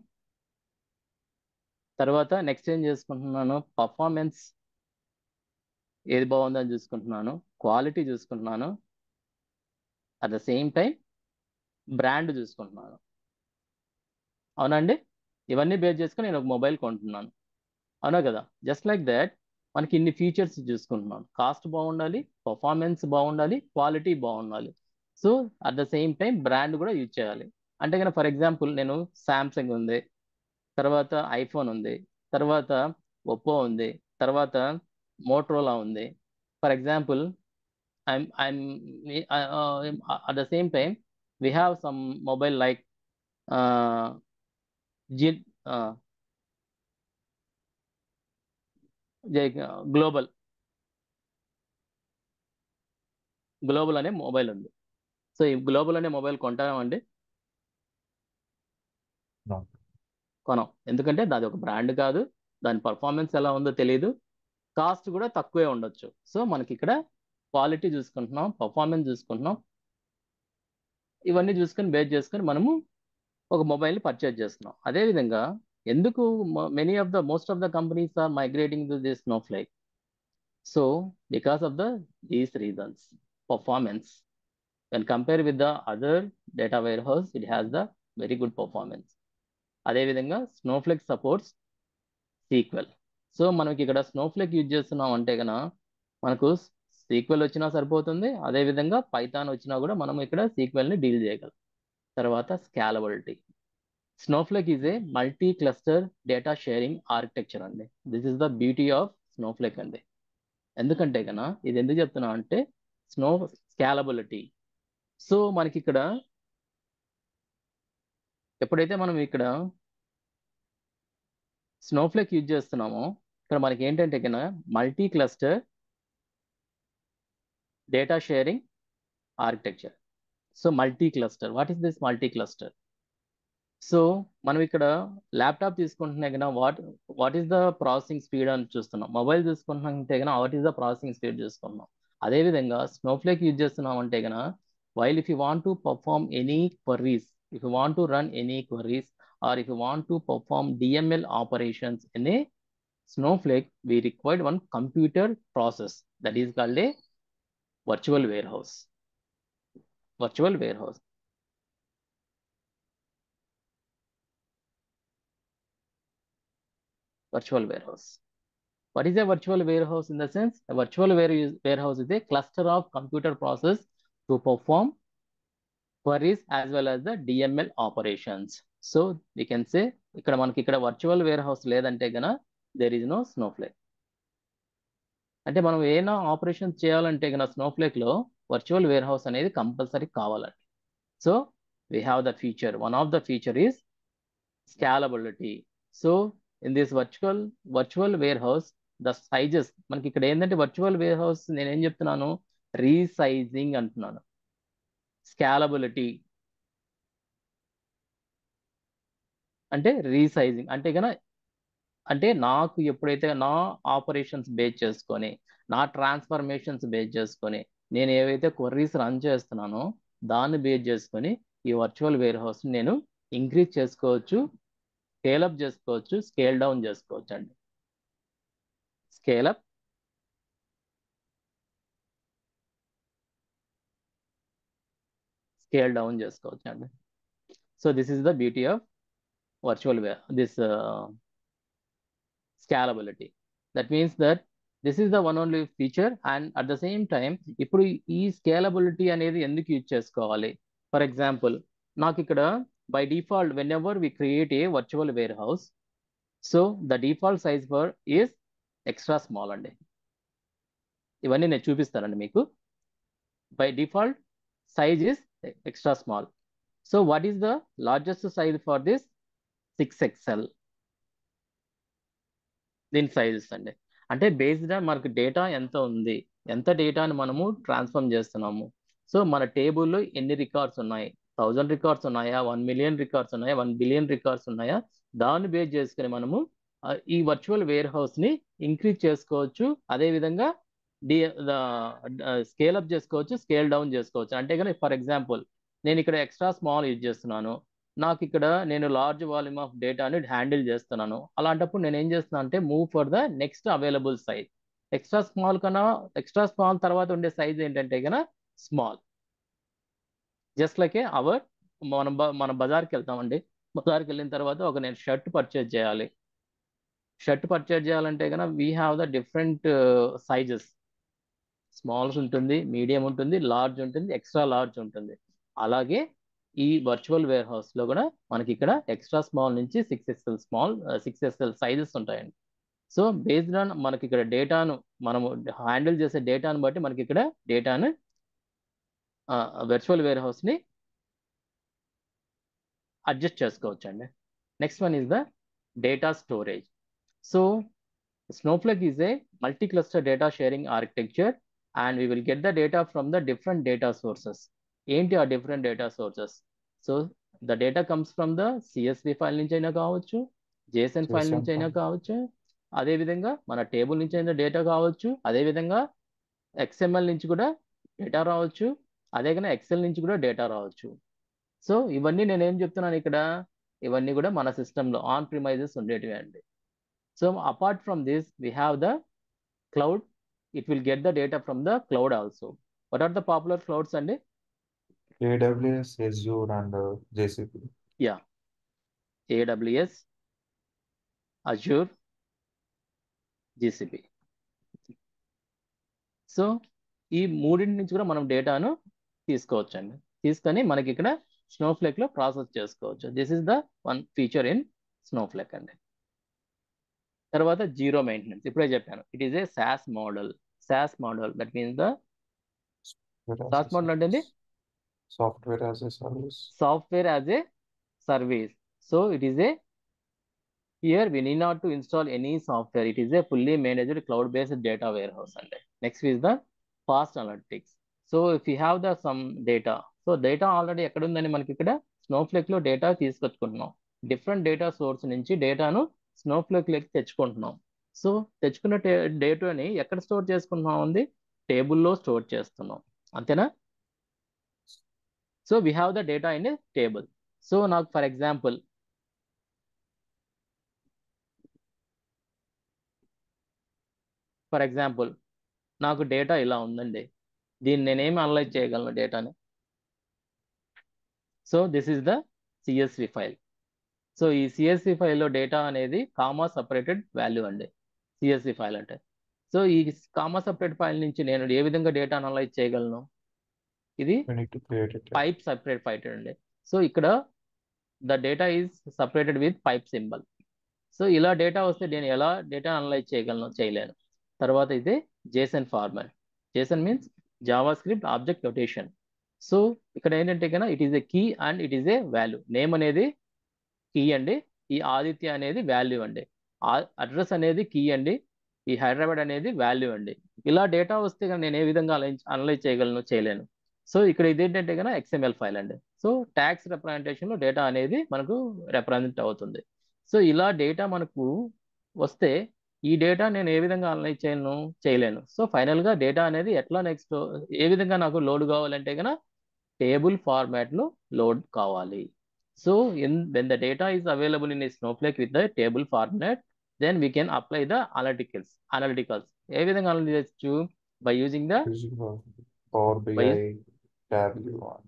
తర్వాత నెక్స్ట్ ఏం చేసుకుంటున్నాను పర్ఫార్మెన్స్ ఏది బాగుందని చూసుకుంటున్నాను క్వాలిటీ చూసుకుంటున్నాను at the same time brand చూసుకుంటున్నాను అవునండి ఇవన్నీ బేస్ చేసుకుని నేను ఒక మొబైల్ కొంటున్నాను అవునా కదా జస్ట్ లైక్ దట్ మనకి ఇన్ని ఫీచర్స్ చూసుకుంటున్నాను కాస్ట్ బాగుండాలి పర్ఫార్మెన్స్ బాగుండాలి క్వాలిటీ బాగుండాలి so at the same time brand కూడా యూజ్ చేయాలి అంటే కనుక ఫర్ ఎగ్జాంపుల్ నేను శాంసంగ్ ఉంది తర్వాత ఐఫోన్ ఉంది తర్వాత ఒప్పో ఉంది తర్వాత మోట్రోలా ఉంది for example I'm I'm at the same time we have some mobile like G global global అనే మొబైల్ ఉంది సో ఈ గ్లోబల్ అనే మొబైల్ కొంటామండి No. కొనం ఎందుకంటే దాది ఒక బ్రాండ్ కాదు దాని పర్ఫార్మెన్స్ ఎలా ఉందో తెలియదు కాస్ట్ కూడా తక్కువే ఉండొచ్చు సో మనకి ఇక్కడ క్వాలిటీ చూసుకుంటున్నాం పర్ఫార్మెన్స్ చూసుకుంటున్నాం ఇవన్నీ చూసుకొని బేస్ చేసుకొని మనము ఒక మొబైల్ని పర్చేజ్ చేస్తున్నాం అదేవిధంగా ఎందుకు many of the most of the companies are migrating to this Snowflake so because of the these reasons performance when compared with the other data warehouse it has the very good performance అదేవిధంగా స్నోఫ్లెక్ supports sequel so మనకి ఇక్కడ స్నోఫ్లెక్ use చేస్తున్నాం అంటే కనుక మనకు sequel వచ్చినా సరిపోతుంది అదేవిధంగా పైథాన్ వచ్చినా కూడా మనం ఇక్కడ సీక్వెల్ని డీల్ చేయగలం తర్వాత scalability Snowflake is a multi cluster data sharing architecture అండి this is the beauty of Snowflake అండి ఎందుకంటే కన్నా ఇది ఎందుకు చెప్తున్నా అంటే స్నో స్కాలబిలిటీ సో మనకి ఇక్కడ ఎప్పుడైతే మనం ఇక్కడ స్నోఫ్లెక్ యూజ్ చేస్తున్నామో ఇక్కడ మనకి ఏంటంటే కన్నా multi cluster data sharing architecture so multi cluster what is this multi cluster so మనం ఇక్కడ ల్యాప్టాప్ తీసుకుంటున్నా కన్నా what what is the processing speed అని చూస్తున్నాం మొబైల్ తీసుకుంటున్నాంటే కన్నా what is the processing speed చూస్తున్నాం అదేవిధంగా స్నోఫ్లేక్ యూజ్ చేస్తున్నాం అంటే కన్నా while if you want to perform any queries if you want to run any queries or if you want to perform DML operations in a Snowflake we required one computer process that is called a virtual warehouse virtual warehouse virtual warehouse what is a virtual warehouse in the sense a virtual ware- warehouse is a cluster of computer process to perform queries as well as the DML operations. So we can say ఇక్కడ మనకి ఇక్కడ virtual wear house లేదంటే గన there is no Snowflake అంటే మనం ఏమైనా operation చేయాలంటే గన స్నోఫ్లేక్ లో వర్చువల్ వేర్ హౌస్ అనేది కంపల్సరీ కావాలండి so we have the feature one of the feature is scalability so in this virtual virtual warehouse the sizes మనకి ఇక్కడ ఏంటంటే వర్చువల్ వేర్ హౌస్ నేను ఏం చెప్తున్నాను రీసైజింగ్ అంటున్నాను స్కాలబిలిటీ అంటే రీసైజింగ్ అంటే కనుక అంటే నాకు ఎప్పుడైతే నా ఆపరేషన్స్ బేస్ చేసుకొని నా ట్రాన్స్ఫర్మేషన్స్ బేస్ చేసుకొని నేను ఏవైతే క్వరీస్ రన్ చేస్తున్నానో దాన్ని బేస్ చేసుకొని ఈ వర్చువల్ వేర్ హౌస్ నేను ఇంక్రీజ్ చేసుకోవచ్చు స్కేల్ అప్ చేసుకోవచ్చు స్కేల్ డౌన్ చేసుకోవచ్చు అండి స్కేల్ అప్ స్కేల్ డౌన్ చేసుకోవచ్చు అండి so this is the beauty of virtual this scalability that means that this is the one only feature and at the same time ఇప్పుడు ఈ scalability అనేది ఎందుకు use చేసుకోవాలి for example నాకు ఇక్కడ by default whenever we create a virtual warehouse so the default size for is extra small అండి ఇవన్నీ నేను చూపిస్తానండి మీకు by default size is extra small. So what is the largest size for this? 6XL. దీని sizes అండి అంటే based మనకు data ఎంత ఉంది ఎంత డేటాని మనము ట్రాన్స్ఫర్మ్ చేస్తున్నాము సో మన టేబుల్లో ఎన్ని రికార్డ్స్ ఉన్నాయి థౌజండ్ రికార్డ్స్ ఉన్నాయా వన్ మిలియన్ రికార్డ్స్ ఉన్నాయా వన్ బిలియన్ రికార్డ్స్ ఉన్నాయా దాన్ని బేస్ చేసుకుని మనము ఈ వర్చువల్ వేర్ హౌస్ని ఇంక్రీజ్ చేసుకోవచ్చు అదేవిధంగా డి స్కేల్ అప్ చేసుకోవచ్చు స్కేల్ డౌన్ చేసుకోవచ్చు అంటే కానీ ఫర్ ఎగ్జాంపుల్ నేను ఇక్కడ ఎక్స్ట్రా స్మాల్ యూజ్ చేస్తున్నాను నాకు ఇక్కడ నేను లార్జ్ వాల్యూమ్ ఆఫ్ డేటాని హ్యాండిల్ చేస్తున్నాను అలాంటప్పుడు నేను ఏం చేస్తున్నాను అంటే move for the next available size extra small కన్నా ఎక్స్ట్రా స్మాల్ తర్వాత ఉండే సైజ్ ఏంటంటే కన్నా small just like a our మనం మనం బజార్కి వెళ్తామండి బజార్కి వెళ్ళిన తర్వాత ఒక నేను షర్ట్ పర్చేజ్ చేయాలి షర్ట్ పర్చేజ్ చేయాలంటే కనుక we have the different sizes smalls ఉంటుంది మీడియం ఉంటుంది లార్జ్ ఉంటుంది ఎక్స్ట్రా లార్జ్ ఉంటుంది అలాగే ఈ వర్చువల్ వేర్ హౌస్లో కూడా మనకి ఇక్కడ ఎక్స్ట్రా స్మాల్ నుంచి six XL small six XL sizes ఉంటాయండి సో బేస్డ్ ఆన్ మనకి ఇక్కడ డేటాను మనము హ్యాండిల్ చేసే డేటాను బట్టి మనకి ఇక్కడ డేటాను వర్చువల్ వేర్ హౌస్ని అడ్జస్ట్ చేసుకోవచ్చు అండి next one is the data storage so Snowflake is a multi-cluster data sharing architecture and we will get the data from the different data sources. ఏంటి ఆ different data sources so the data comes from the CSV file నుంచి అయినా కావచ్చు Jason file నుంచి అయినా కావచ్చు అదేవిధంగా మన టేబుల్ నుంచి అయినా డేటా కావచ్చు అదేవిధంగా ఎక్స్ఎంఎల్ నుంచి కూడా డేటా రావచ్చు అదే కన్నా ఎక్సెల్ నుంచి కూడా డేటా రావచ్చు సో ఇవన్నీ నేను ఏం చెప్తున్నాను ఇక్కడ ఇవన్నీ కూడా మన సిస్టంలో ఆన్ ప్రిమైజెస్ ఉండేటివి అండి So apart from this, we have the cloud. It will get the data from the cloud also. What are the popular clouds, Andy? AWS, Azure, and uh, JCP. Yeah. AWS, Azure, GCP. So ఈ మూడింటి నుంచి కూడా మనం డేటాను తీసుకోవచ్చు అండి తీసుకొని మనకి ఇక్కడ స్నోఫ్లేక్ లో ప్రాసెస్ చేసుకోవచ్చు this is the one feature in Snowflake అండి తర్వాత జీరో మెయింటెనెన్స్ ఇప్పుడే చెప్పాను it is a SaaS model SaaS model that means the Software as SaaS a model అంటే ఏంటి service. Software as a service. software as a service. So it is a here we need not to install any software. It is a fully managed cloud-based data warehouse. And next is the fast analytics. So if you have the some data, so data already ఎక్కడ ఉందని మనకి ఇక్కడ Snowflake లో data తీసుకొచ్చుకుంటున్నాం different data source నుంచి డేటాను Snowflake లోకి తెచ్చుకుంటున్నాం so తెచ్చుకున్న డేటాని ఎక్కడ స్టోర్ చేసుకుంటున్నాం ఉంది టేబుల్లో స్టోర్ చేస్తున్నాం అంతేనా so we have the data in a table so నాకు ఫర్ ఎగ్జాంపుల్ ఫర్ ఎగ్జాంపుల్ నాకు డేటా ఇలా ఉందండి దీన్ని నేనేమి అనలైజ్ చేయగలను డేటాని so this is the CSV file so ఈ సిఎస్వి ఫైల్లో డేటా అనేది కామా సపరేటెడ్ వాల్యూ అండి సిఎస్వి ఫైల్ అంటే సో ఈ కామా సపరేట్ ఫైల్ నుంచి నేను ఏ విధంగా డేటా అనలైజ్ చేయగలను ఇది We need to create a table. Pipe separate file అండి సో ఇక్కడ the data is separated with pipe symbol so ఇలా డేటా వస్తే నేను ఎలా డేటా అనలైజ్ చేయగలను చేయలేను తర్వాత ఇది JSON format JSON means JavaScript object notation so ఇక్కడ ఏంటంటే కన్నా it is a key and it is a value name అనేది కీ అండి ఈ ఆదిత్య అనేది వాల్యూ అండి అడ్రస్ అనేది కీ అండి ఈ హైదరాబాద్ అనేది వాల్యూ అండి ఇలా డేటా వస్తే కనుక నేను ఏ విధంగా అనలైజ్ చేయగలను చేయలేను సో ఇక్కడ ఇదేంటంటే కనుక ఎక్స్ఎంఎల్ ఫైల్ అండి సో ట్యాక్స్ రిప్రజెంటేషన్లో డేటా అనేది మనకు రిప్రజెంట్ అవుతుంది సో ఇలా డేటా మనకు వస్తే ఈ డేటా నేను ఏ విధంగా అనలైజ్ చేయను చేయలేను సో ఫైనల్గా డేటా అనేది ఎట్లా నెక్స్ట్ ఏ విధంగా నాకు లోడ్ కావాలంటే కనుక టేబుల్ ఫార్మాట్లో లోడ్ కావాలి so in when the data is available in ఈ Snowflake with the table format then we can apply the analyticals analyticals ఏ విధంగా అనలైజ్ చేయొచ్చు by using the Using uh, Power BI, By- Tableau, and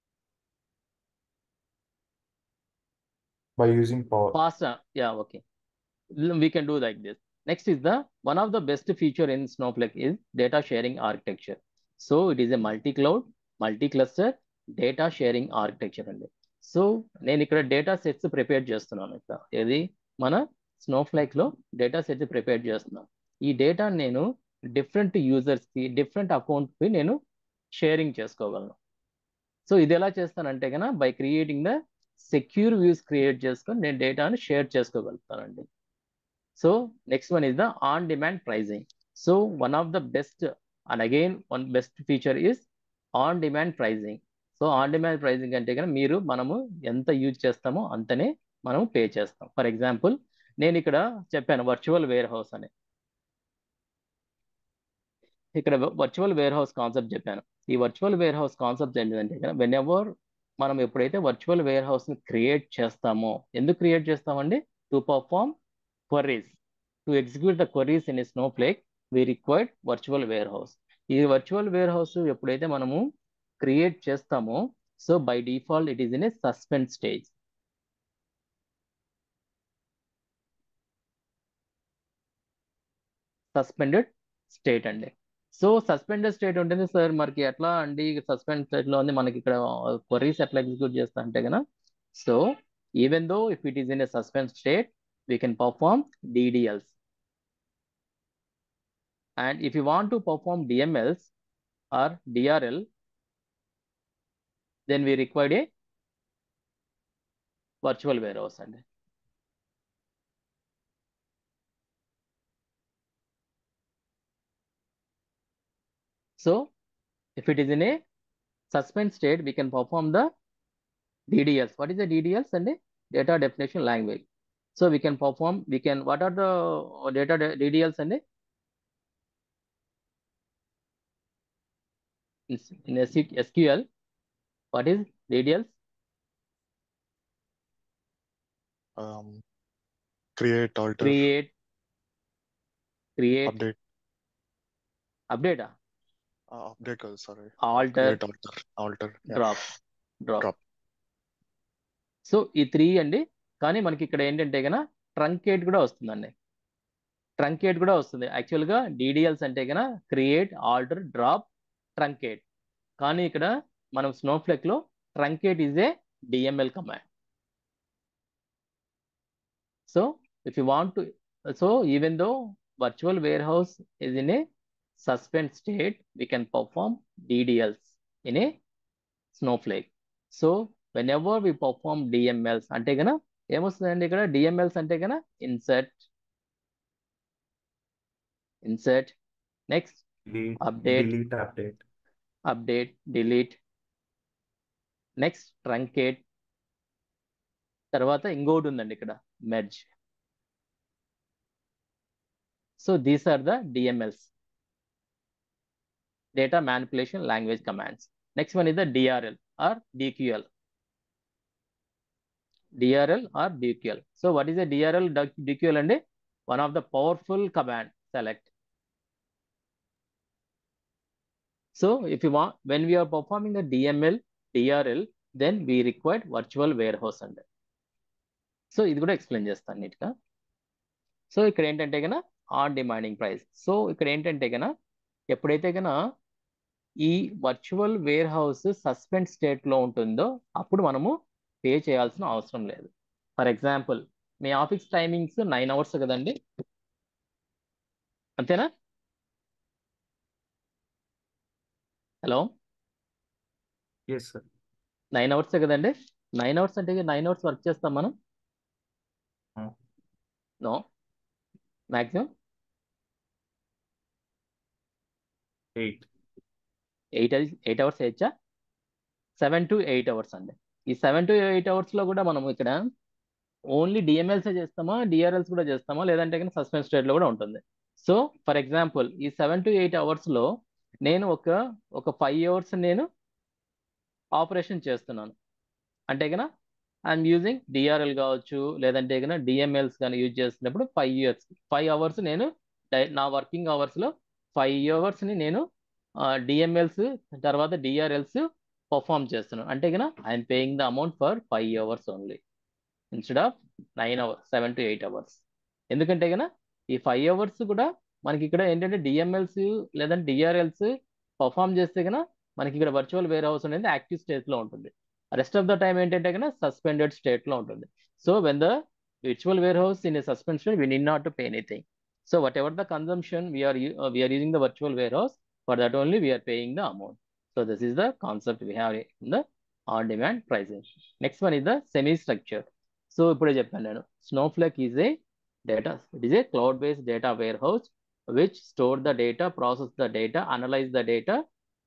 by using Power. fast uh, yeah okay L- we can do like this next is the one of the best feature in snowflake is data sharing architecture so it is a multi-cloud multi-cluster data sharing architecture అండి so నేను ఇక్కడ data sets prepare చేస్తున్నాను ఇక్కడ ఏది మన స్నోఫ్లైక్ లో data sets prepare చేస్తున్నాను ఈ డేటా నేను డిఫరెంట్ యూజర్స్ కి డిఫరెంట్ అకౌంట్ కి నేను షేరింగ్ చేసుకోగలను సో ఇది ఎలా చేస్తానంటే కనుక by creating the secure views create చేసుకొని నేను డేటాను షేర్ చేసుకోగలుగుతానండి so next one is the on demand pricing so one of the best and again one best feature is on demand pricing so on demand pricing అంటే కనుక మీరు మనము ఎంత use చేస్తామో అంతనే మనం పే చేస్తాం ఫర్ ఎగ్జాంపుల్ నేను ఇక్కడ చెప్పాను వర్చువల్ వేర్ హౌస్ అని ఇక్కడ వర్చువల్ వేర్ హౌస్ కాన్సెప్ట్ చెప్పాను ఈ వర్చువల్ వేర్ హౌస్ కాన్సెప్ట్ ఏంటంటే కనుక వెన్ ఎవర్ మనం ఎప్పుడైతే వర్చువల్ వేర్ హౌస్ ని క్రియేట్ చేస్తామో ఎందుకు క్రియేట్ చేస్తామండి to perform queries to execute the queries in Snowflake we required virtual warehouse ఈ వర్చువల్ వేర్ హౌస్ ఎప్పుడైతే మనము క్రియేట్ చేస్తామో so by default it is in a suspend stage suspended state అండి so suspended state ఉంటుంది sir మనకి ఎట్లా అండి suspend state లో ఉంది మనకి ఇక్కడ క్వరీస్ ఎట్లా ఎగ్జిక్యూట్ చేస్తా అంటే కదా so even though if it is in a suspend state we can perform DDLs and if you want to perform DMLs or DRL then we required a virtual warehouse అండి So if it is in a suspend state, we can perform the DDLs. What is the DDLs and the data definition language? So we can perform, we can, what are the data de- DDLs and the in in SQ SQL, what is DDLs? um, create, alter, Create, create, update, update, ah, uh, update కాదు sorry. alter, Create, alter, alter. Yeah. drop. Drop Drop. So ఈ three అండి కానీ మనకి ఇక్కడ ఏంటంటే కనుక truncate కూడా వస్తుందండి ట్రంకేట్ కూడా వస్తుంది యాక్చువల్గా డిడిఎల్స్ అంటే కనుక క్రియేట్ ఆల్టర్ డ్రాప్ ట్రంకేట్ కానీ ఇక్కడ మనం స్నోఫ్లెక్ లో truncate is a DML command so if you want to so even though virtual warehouse is in a suspend state we can perform DDLs in a Snowflake so whenever we perform DMLs అంటే కన ఏమొస్తుందండి ఇక్కడ DMLs అంటే కన insert insert next delete, Update. delete, update. update, delete, next truncate తర్వాత ఇంకోటి ఉందండి ఇక్కడ merge so these are the DMLs data manipulation language commands next one is the DRL or DQL DRL or DQL so what is the DRL DQL అండి one of the powerful command select So if you want, when we are performing the DML, DRL, then we require virtual warehouse అండి so ఇది కూడా explain చేస్తాను నీట్గా so ఇక్కడ ఏంటంటే కన on demanding price so ఇక్కడ ఏంటంటే కన ఎప్పుడైతే కన ఈ వర్చువల్ వేర్ హౌస్ సస్పెండ్ స్టేట్లో ఉంటుందో అప్పుడు మనము పే చేయాల్సిన అవసరం లేదు ఫర్ ఎగ్జాంపుల్ మీ ఆఫీస్ టైమింగ్స్ నైన్ అవర్స్ కదండి అంతేనా hello Yes, sir. Nine hours కదండి నైన్ అవర్స్ అంటే నైన్ అవర్స్ వర్క్ చేస్తాం మనం Hmm. No maximum Eight. Eight eight hours వేయచ్చా సెవెన్ టు ఎయిట్ అవర్స్ అండి ఈ సెవెన్ టు ఎయిట్ అవర్స్లో కూడా మనం ఇక్కడ ఓన్లీ డిఎంఎల్సే చేస్తామా డిఆర్ఎల్స్ కూడా చేస్తామా లేదంటే కానీ సస్పెన్స్ స్టేట్లో కూడా ఉంటుంది సో ఫర్ ఎగ్జాంపుల్ ఈ సెవెన్ టు ఎయిట్ అవర్స్లో నేను ఒక ఒక ఫైవ్ అవర్స్ నేను ఆపరేషన్ చేస్తున్నాను అంటే కన్నా ఐఎమ్ యూజింగ్ డిఆర్ఎల్ కావచ్చు లేదంటే కన్నా డిఎంఎల్స్ కానీ యూజ్ చేస్తున్నప్పుడు ఫైవ్ ఇయర్స్ ఫైవ్ అవర్స్ నేను డై- నా వర్కింగ్ అవర్స్లో ఫైవ్ అవర్స్ని నేను డిఎంఎల్స్ తర్వాత డిఆర్ఎల్స్ పర్ఫామ్ చేస్తున్నాను అంటే కన్నా I'm paying the amount for five hours only instead of nine hours seven to eight hours ఎందుకంటే కన్నా ఈ ఫైవ్ అవర్స్ కూడా మనకి ఇక్కడ ఏంటంటే డిఎంఎల్స్ లేదంటే డిఆర్ఎల్స్ పర్ఫామ్ చేస్తే కన్నా మనకి ఇక్కడ వర్చువల్ వేర్ హౌస్ అనేది యాక్టివ్ స్టేట్లో ఉంటుంది రెస్ట్ ఆఫ్ ద టైం ఏంటంటే కన్నా సస్పెండెడ్ స్టేట్లో ఉంటుంది so when the virtual warehouse in a suspension, we need not to pay anything. So whatever the consumption we are u- uh, we are using the virtual warehouse, for that only we are paying the amount. So this is the concept we have in the on-demand pricing. Next one is the semi-structure. So ఇప్పుడే చెప్పాను నేను Snowflake is a data, it is a cloud-based data warehouse which store the data, process the data, analyze the data.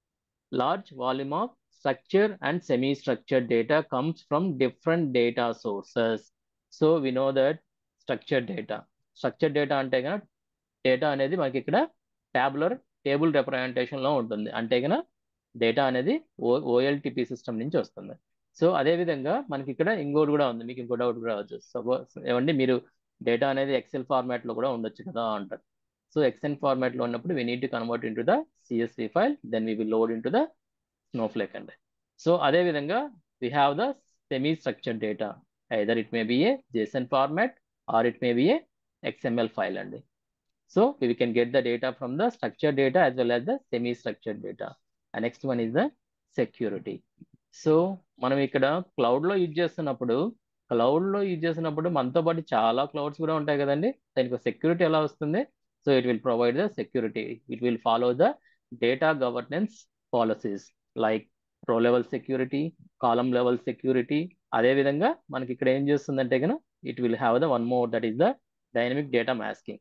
Large volume of structure and semi-structured data comes from different data sources. So we know that structure data structure data అంటే కనుక data అనేది మనకి ఇక్కడ tabular table రిప్రజెంటేషన్లో ఉంటుంది అంటే కనుక data అనేది ఓ OLTP system నుంచి వస్తుంది సో అదేవిధంగా మనకి ఇక్కడ ఇంకోటి కూడా ఉంది మీకు ఇంకో డౌట్ కూడా రావచ్చు సపోజ్ ఏమండి మీరు డేటా అనేది ఎక్సెల్ ఫార్మాట్లో కూడా ఉండొచ్చు కదా అంటారు సో ఎక్సెల్ ఫార్మాట్లో ఉన్నప్పుడు we need to convert into the CSV file then we will load into the Snowflake అండి సో అదేవిధంగా we have the semi structured data either it may be a JSON format or it may be a XML file అండి so we can get the data from the structured data as well as the semi-structured data. And next one is the security. So మనం ఇక్కడ క్లౌడ్లో use చేస్తున్నప్పుడు క్లౌడ్లో use చేస్తున్నప్పుడు మనతో పాటు చాలా clouds కూడా ఉంటాయి కదండి దానికి సెక్యూరిటీ ఎలా వస్తుంది so it will provide the security it will follow the data governance policies like row level security column level security అదే విధంగా మనకి ఇక్కడ ఏం చేస్తుందంటే కనుక it will have the one more that is the dynamic data masking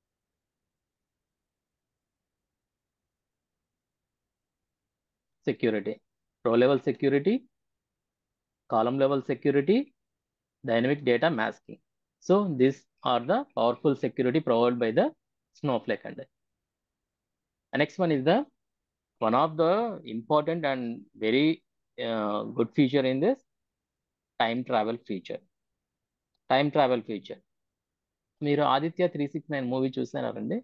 security row level security column level security dynamic data masking so these are the powerful security provided by the snowflake and the next one is the one of the important and very uh, good feature in this time travel feature time travel feature మీరు Aditya three six nine movie చూసారండి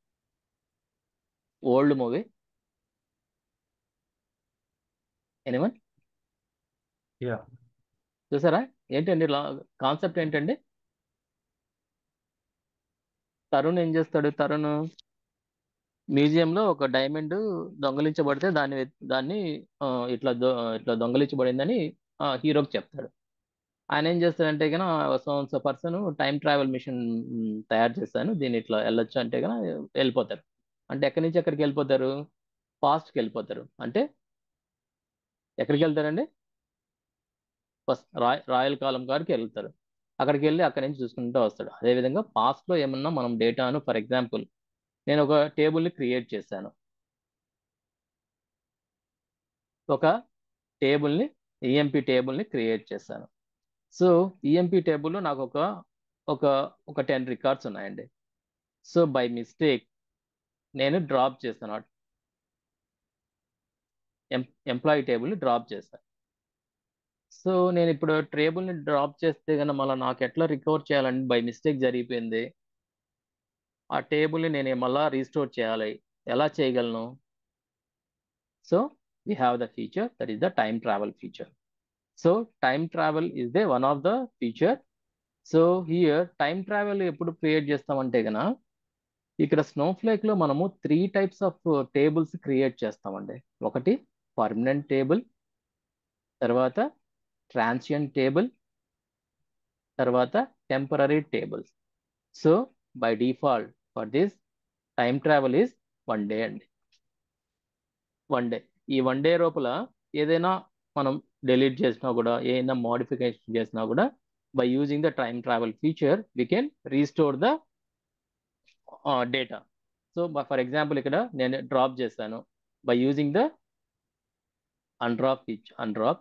old movie anyone yeah చూసారా ఏంటండి concept ఏంటండి తరుణ్ ఏం చేస్తాడు తరుణ్ మ్యూజియంలో ఒక diamond దొంగలించబడితే దాన్ని వెత్- దాన్ని ఆ, ఇట్లా దొ ఇట్లా దొంగలించబడిందని హీరోకి చెప్తాడు ఆయన ఏం చేస్తాడంటే కన so person time travel machine తయారు చేస్తాను దీన్ని ఇట్లా వెళ్ళొచ్చు అంటే కన వెళ్ళిపోతారు అంటే ఎక్కడి నుంచి ఎక్కడికి వెళ్ళిపోతారు పాస్ట్కి వెళ్ళిపోతారు అంటే ఎక్కడికి వెళ్తారండి ఫస్ట్ రాయ్ రాయల్ కాలం గారికి వెళ్తారు అక్కడికి వెళ్ళి అక్కడి నుంచి చూసుకుంటూ వస్తాడు అదేవిధంగా పాస్ట్లో ఏమన్నా మనం డేటాను ఫర్ ఎగ్జాంపుల్ నేను ఒక టేబుల్ని క్రియేట్ చేశాను ఒక టేబుల్ని ఈఎంపి టేబుల్ని క్రియేట్ చేశాను సో ఈఎంపి టేబుల్లో నాకు ఒక ఒక ఒక టెన్ రికార్డ్స్ ఉన్నాయండి సో బై మిస్టేక్ నేను డ్రాప్ చేస్తాను ఎం ఎంప్లాయీ టేబుల్ని డ్రాప్ చేస్తాను సో నేను ఇప్పుడు టేబుల్ని డ్రాప్ చేస్తే కనుక మళ్ళీ నాకు ఎట్లా రికవర్ చేయాలండి బై మిస్టేక్ జరిగిపోయింది ఆ టేబుల్ని నేను మళ్ళా రీస్టోర్ చేయాలి ఎలా చేయగలను so we have the feature that is the time travel feature so time travel is the one of the feature so here time travel ఎప్పుడు క్రియేట్ చేస్తామంటే గన ఇక్కడ స్నోఫ్లేక్ లో మనము three types of tables create చేస్తామండి ఒకటి permanent table తర్వాత transient table తర్వాత temporary tables so by default for this time travel is one day అండి వన్ డే ఈ వన్ డే లోపల ఏదైనా మనం డిలీట్ చేసినా కూడా ఏదైనా మోడిఫికేషన్ చేసినా కూడా by using the time travel feature we can restore the data so for example ఇక్కడ నేను డ్రాప్ చేస్తాను by using the undrop feature undrop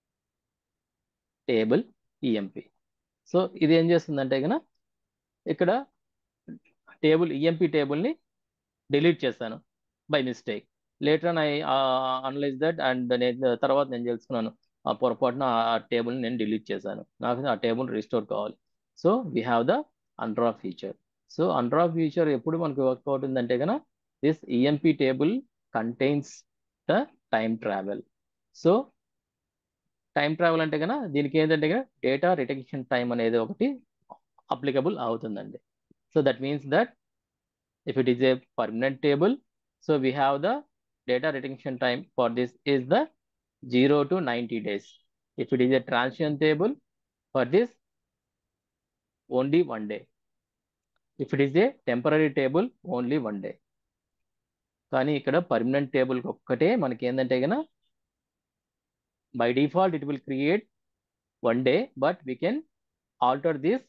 table EMP so ఇది ఏం చేస్తుందంటే కనుక ఇక్కడ టేబుల్ ఈఎంపి టేబుల్ని డిలీట్ చేస్తాను by mistake later I analyse that and నేను తర్వాత నేను తెలుసుకున్నాను ఆ పొరపాటున ఆ టేబుల్ని నేను డిలీట్ చేశాను నాకు ఆ టేబుల్ రిస్టోర్ కావాలి so we have the undrop feature so undrop feature ఎప్పుడు మనకు వర్క్ అవుతుందంటే కనుక this EMP table contains the time travel so time travel అంటే కనుక దీనికి ఏంటంటే కనుక డేటా రిటెన్షన్ టైం అనేది ఒకటి అప్లికబుల్ అవుతుందండి so that means that if it is a permanent table so we have the data retention time for this is the 0 to 90 days if it is a transient table for this only one day if it is a temporary table only one day కానీ ఇక్కడ permanent table ఒక్కటే మనకి ఏంటంటే కనుక by default it will create one day but we can alter this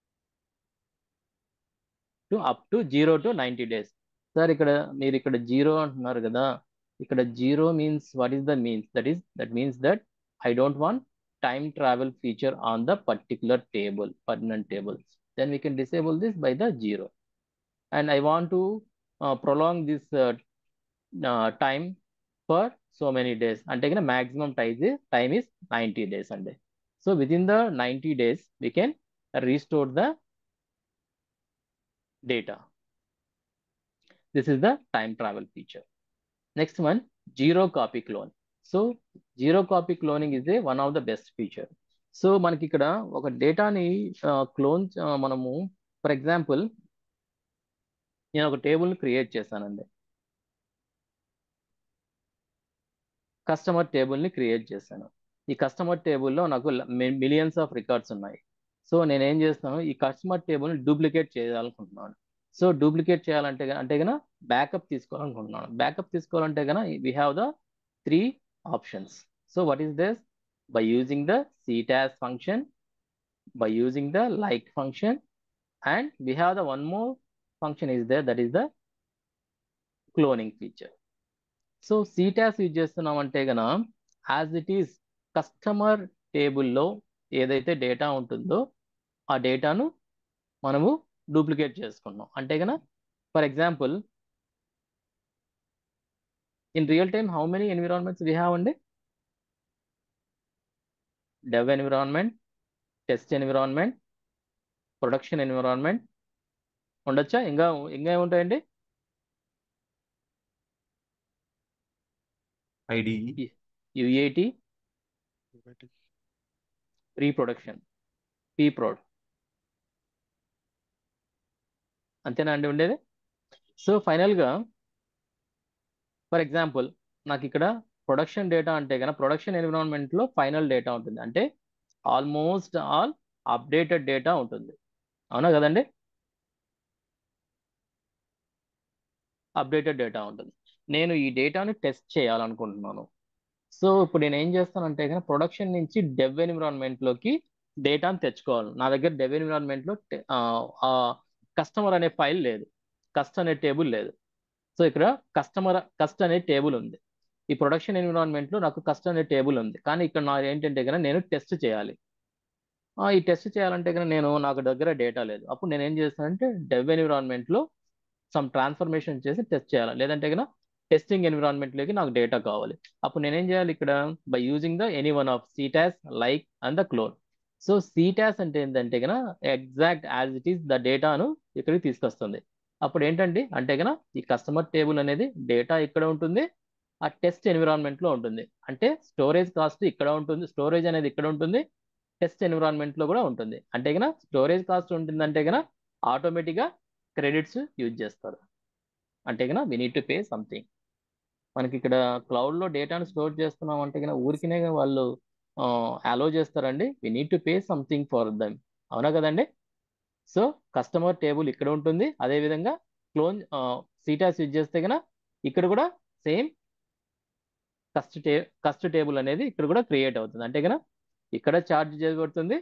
to up to zero to ninety days sir ఇక్కడ మీరు ఇక్కడ zero అంటున్నారు కదా ఇక్కడ zero means what is the means that is that means that I don't want time travel feature on the particular table permanent tables then we can disable this by the zero and I want to prolong this time for so many days అంటే కన్నా maximum టైజ్ time is ninety days అండి so with in the ninety days we can restore the data. This is the time travel feature. Next one, zero copy clone. So zero copy cloning is a one of the best feature. So మనకి ఇక్కడ ఒక డేటాని clone మనము for example నేను ఒక టేబుల్ని create చేశానండి customer టేబుల్ని క్రియేట్ చేశాను ఈ కస్టమర్ టేబుల్లో నాకు మిలియన్స్ ఆఫ్ రికార్డ్స్ ఉన్నాయి సో నేను ఏం చేస్తాను ఈ కస్టమర్ టేబుల్ని డూప్లికేట్ చేయాలనుకుంటున్నాను సో డూప్లికేట్ చేయాలంటే అంటే కనుక బ్యాకప్ తీసుకోవాలనుకుంటున్నాను బ్యాకప్ తీసుకోవాలంటే కనుక we have the three options so what is this by using the ctas function by using the like function and we have the one more function is there that is the cloning feature so ctas use చేస్తున్నామంటే కనుక as it is customer టేబుల్లో ఏదైతే data ఉంటుందో ఆ డేటాను మనము duplicate చేసుకున్నాం అంటే కనుక for example in real time how many environments we have అండి dev environment test environment production environment ఉండొచ్చా ఇంకా ఇంకా ఏముంటాయండి IDE, UAT pre production P prod అంతేనా అండి ఉండేది సో ఫైనల్గా ఫర్ ఎగ్జాంపుల్ నాకు ఇక్కడ ప్రొడక్షన్ డేటా అంటే కనుక ప్రొడక్షన్ ఎన్విరాన్మెంట్లో ఫైనల్ డేటా ఉంటుంది అంటే ఆల్మోస్ట్ ఆల్ అప్డేటెడ్ డేటా ఉంటుంది అవునా కదండి అప్డేటెడ్ డేటా ఉంటుంది నేను ఈ డేటాని టెస్ట్ చేయాలనుకుంటున్నాను సో ఇప్పుడు నేను ఏం చేస్తానంటే కనుక ప్రొడక్షన్ నుంచి డెవ్ ఎన్విరాన్మెంట్లోకి డేటాను తెచ్చుకోవాలి నా దగ్గర డెవ్ ఎన్విరాన్మెంట్లో కస్టమర్ అనే ఫైల్ లేదు కస్ట్ అనే టేబుల్ లేదు సో ఇక్కడ కస్టమర్ కస్ట్ అనే టేబుల్ ఉంది ఈ ప్రొడక్షన్ ఎన్విరాన్మెంట్లో నాకు కస్ట్ అనే టేబుల్ ఉంది కానీ ఇక్కడ నా ఏంటంటే కనుక నేను టెస్ట్ చేయాలి ఆ, ఈ టెస్ట్ చేయాలంటే కనుక నేను నాకు దగ్గర డేటా లేదు అప్పుడు నేను ఏం చేస్తానంటే డెవ్ ఎన్విరాన్మెంట్లో సమ్ ట్రాన్స్ఫర్మేషన్ చేసి టెస్ట్ చేయాలి లేదంటే కనుక టెస్టింగ్ ఎన్విరాన్మెంట్లోకి నాకు డేటా కావాలి అప్పుడు నేనేం చేయాలి ఇక్కడ by using the any one of CTAS like and the clone so CTAS అంటే ఏంటంటే కనుక exact as it is the డేటాను ఇక్కడికి తీసుకొస్తుంది అప్పుడు ఏంటండి అంటే కనుక ఈ కస్టమర్ టేబుల్ అనేది డేటా ఇక్కడ ఉంటుంది ఆ టెస్ట్ ఎన్విరాన్మెంట్లో ఉంటుంది అంటే స్టోరేజ్ కాస్ట్ ఇక్కడ ఉంటుంది స్టోరేజ్ అనేది ఇక్కడ ఉంటుంది టెస్ట్ ఎన్విరాన్మెంట్లో కూడా ఉంటుంది అంటే కనుక స్టోరేజ్ కాస్ట్ ఉంటుందంటే కనుక ఆటోమేటిక్గా క్రెడిట్స్ యూజ్ చేస్తారు అంటే కనుక we need to pay something మనకి ఇక్కడ క్లౌడ్లో డేటాను స్టోర్ చేస్తున్నాం అంటే కనుక ఊరికినే వాళ్ళు అలో చేస్తారండి we need to pay something for them అవునా కదండి సో కస్టమర్ టేబుల్ ఇక్కడ ఉంటుంది అదేవిధంగా క్లోన్ సీటాస్ యూజ్ చేస్తే కనుక ఇక్కడ కూడా సేమ్ కస్ట్ టే కస్ట్ టేబుల్ అనేది ఇక్కడ కూడా క్రియేట్ అవుతుంది అంటే కనుక ఇక్కడ ఛార్జ్ చేయబడుతుంది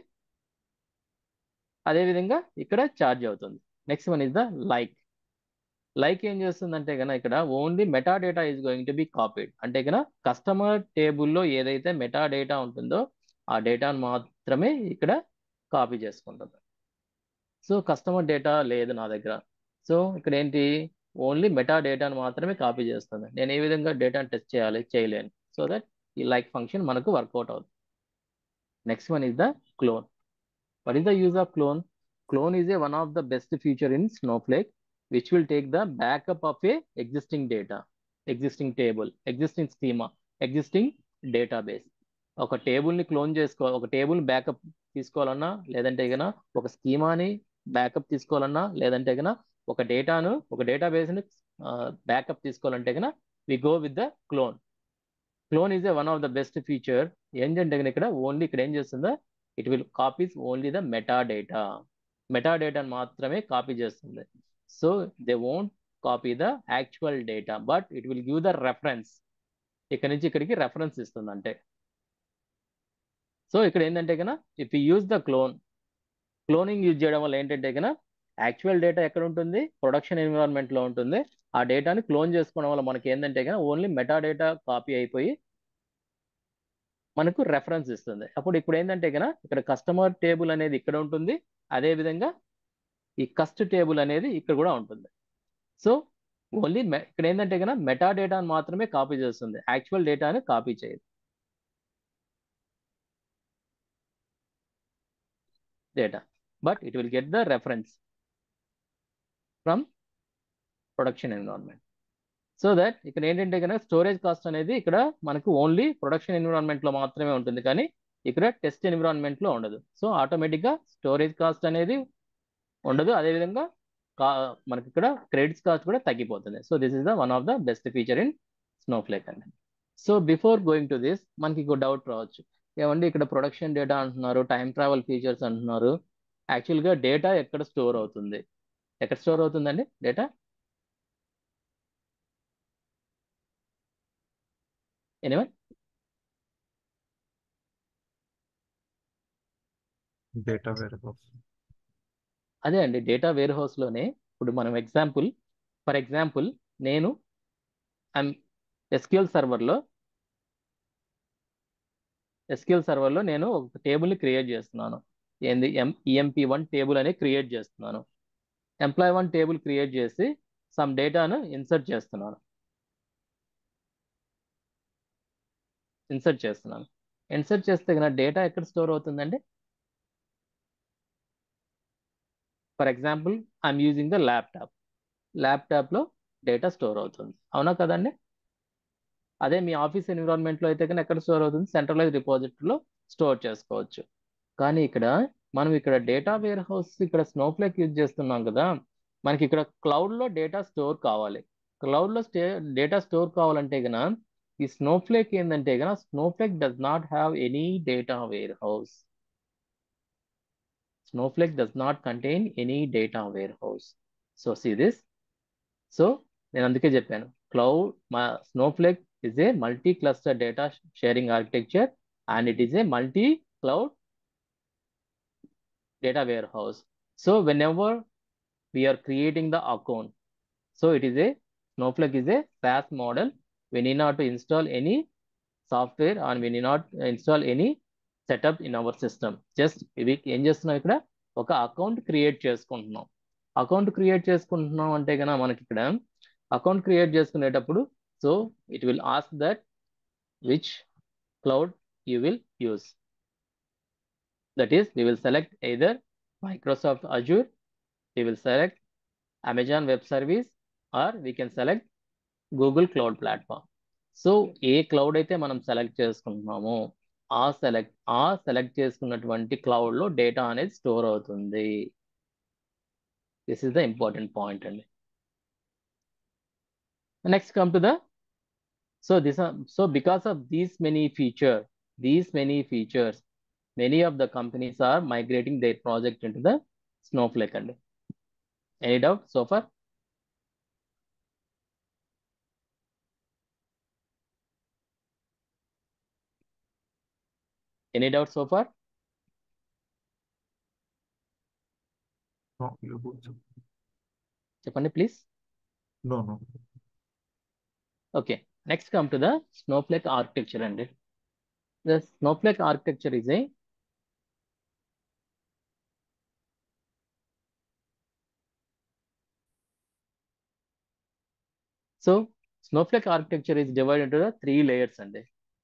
అదేవిధంగా ఇక్కడ ఛార్జ్ అవుతుంది next one is the like like ఏం చేస్తుందంటే కనుక ఇక్కడ only metadata is going to be copied అంటే కనుక కస్టమర్ టేబుల్లో ఏదైతే మెటా డేటా ఉంటుందో ఆ డేటాను మాత్రమే ఇక్కడ కాపీ చేసుకుంటుంది సో కస్టమర్ డేటా లేదు నా దగ్గర సో ఇక్కడ ఏంటి ఓన్లీ మెటా డేటాను మాత్రమే కాపీ చేస్తుంది నేను ఏ విధంగా డేటాను టెస్ట్ చేయాలి చేయలేను సో దట్ ఈ లైక్ ఫంక్షన్ మనకు వర్కౌట్ అవుతుంది next one is the clone what is the use of clone clone is a one of the best feature in snowflake which will take the backup of a existing data existing table existing schema existing database ఒక టేబుల్ని clone చేసుకో ఒక table backup తీసుకోవాలన్నా లేదంటే గన ఒక స్కీమాని backup తీసుకోవాలన్నా లేదంటే గన ఒక డేటాను ఒక డేటాబేస్ని బ్యాకప్ తీసుకోవాలంటే గన we go with the clone clone is a one of the best feature ఏంటంటే గన ఇక్కడ ఓన్లీ ఇక్కడ ఏం చేస్తుందో it will copies only the metadata మెటా డేటాను మాత్రమే కాపీ చేస్తుంది so they won't copy the actual data but it will give the reference ఇక్కడ నుంచి ఇక్కడికి రెఫరెన్స్ ఇస్తుంది అంటే సో ఇక్కడ ఏంటంటే కన్నా if you use the clone cloning use చేయడం వల్ల ఏంటంటే కన్నా యాక్చువల్ డేటా ఎక్కడ ఉంటుంది ప్రొడక్షన్ ఎన్విరాన్మెంట్లో ఉంటుంది ఆ డేటాని క్లోన్ చేసుకోవడం వల్ల మనకి ఏంటంటే కన్నా ఓన్లీ మెటా డేటా కాపీ అయిపోయి మనకు రెఫరెన్స్ ఇస్తుంది అప్పుడు ఇప్పుడు ఏంటంటే కన్నా ఇక్కడ కస్టమర్ టేబుల్ అనేది ఇక్కడ ఉంటుంది అదే విధంగా ఈ కస్ట్ టేబుల్ అనేది ఇక్కడ కూడా ఉంటుంది సో ఓన్లీ ఇక్కడ ఏంటంటే కన్నా మెటా డేటాను మాత్రమే కాపీ చేస్తుంది యాక్చువల్ డేటాని కాపీ చేయదు data but it will get the reference from production environment so that ఇక్కడ ఏంటంటే కనుక స్టోరేజ్ కాస్ట్ అనేది ఇక్కడ మనకు ఓన్లీ ప్రొడక్షన్ ఎన్విరాన్మెంట్లో మాత్రమే ఉంటుంది కానీ ఇక్కడ టెస్ట్ ఎన్విరాన్మెంట్లో ఉండదు సో ఆటోమేటిక్గా స్టోరేజ్ కాస్ట్ అనేది ఉండదు అదేవిధంగా కా మనకి ఇక్కడ క్రెడిట్స్ కాస్ట్ కూడా తగ్గిపోతుంది so this is the one of the best feature in Snowflake అండి so before going to this మనకి ఇంకో డౌట్ రావచ్చు ఏమండి ఇక్కడ ప్రొడక్షన్ డేటా అంటున్నారు టైం ట్రావెల్ ఫీచర్స్ అంటున్నారు యాక్చువల్గా డేటా ఎక్కడ స్టోర్ అవుతుంది ఎక్కడ స్టోర్ అవుతుందండి data anyone data warehouse అదే అండి డేటా వేర్ హౌస్లోనే ఇప్పుడు మనం ఎగ్జాంపుల్ ఫర్ ఎగ్జాంపుల్ నేను ఎస్క్యూఎల్ సర్వర్లో ఎస్క్యూఎల్ సర్వర్లో నేను ఒక టేబుల్ని క్రియేట్ చేస్తున్నాను ఏంది ఎం ఈఎంపీ వన్ టేబుల్ అనేది క్రియేట్ చేస్తున్నాను ఎంప్లాయ్ వన్ టేబుల్ క్రియేట్ చేసి సమ్ డేటాను ఇన్సర్ట్ చేస్తున్నాను ఇన్సర్ట్ చేస్తున్నాను ఇన్సర్ట్ చేస్తే కనుక డేటా ఎక్కడ స్టోర్ అవుతుందండి for example I'm using the laptop ల్యాప్టాప్లో డేటా స్టోర్ అవుతుంది అవునా కదండి అదే మీ ఆఫీస్ ఎన్విరాన్మెంట్లో అయితే కనుక ఎక్కడ స్టోర్ అవుతుంది సెంట్రలైజ్ రిపాజిటరీలో స్టోర్ చేసుకోవచ్చు కానీ ఇక్కడ మనం ఇక్కడ డేటా వేర్ హౌస్ ఇక్కడ స్నోఫ్లేక్ యూజ్ చేస్తున్నాం కదా మనకి ఇక్కడ క్లౌడ్ లో డేటా స్టోర్ కావాలి క్లౌడ్ లో స్టే డేటా స్టోర్ కావాలంటే గన ఈ స్నోఫ్లేక్ ఏంటంటే గన Snowflake does not have any data warehouse Snowflake does not contain any data warehouse so see this so నేను అందుకే చెప్పాను క్లౌడ్ మా Snowflake is a multi cluster data sharing architecture and it is a multi cloud data warehouse. So whenever we are creating the account, so it is a Snowflake is a SaaS model. We need not to install any software and we need not install any setup in our system. Just ఇవి ఏం చేస్తున్నాం ఇక్కడ ఒక account create చేసుకుంటున్నాం account create చేసుకుంటున్నాం అంటే కనుక మనకి ఇక్కడ అకౌంట్ క్రియేట్ చేసుకునేటప్పుడు so it will ask that which cloud you will use That is, we will select either Microsoft Azure, we will select Amazon Web Service, or we can select Google Cloud Platform. So ఏ cloud అయితే మనం select చేసుకుంటున్నామో ఆ select ఆ select చేసుకున్నటువంటి cloud లో data అనేది store అవుతుంది this is the important point అండి next come to the so this so because of these many feature these many features many of the companies are migrating their project into the Snowflake. And any doubt so far? Any doubt so far? No, you go. Chapandi, please. No, no. Okay. Next, come to the Snowflake architecture. And the Snowflake architecture is a So Snowflake architecture is divided into the three layers and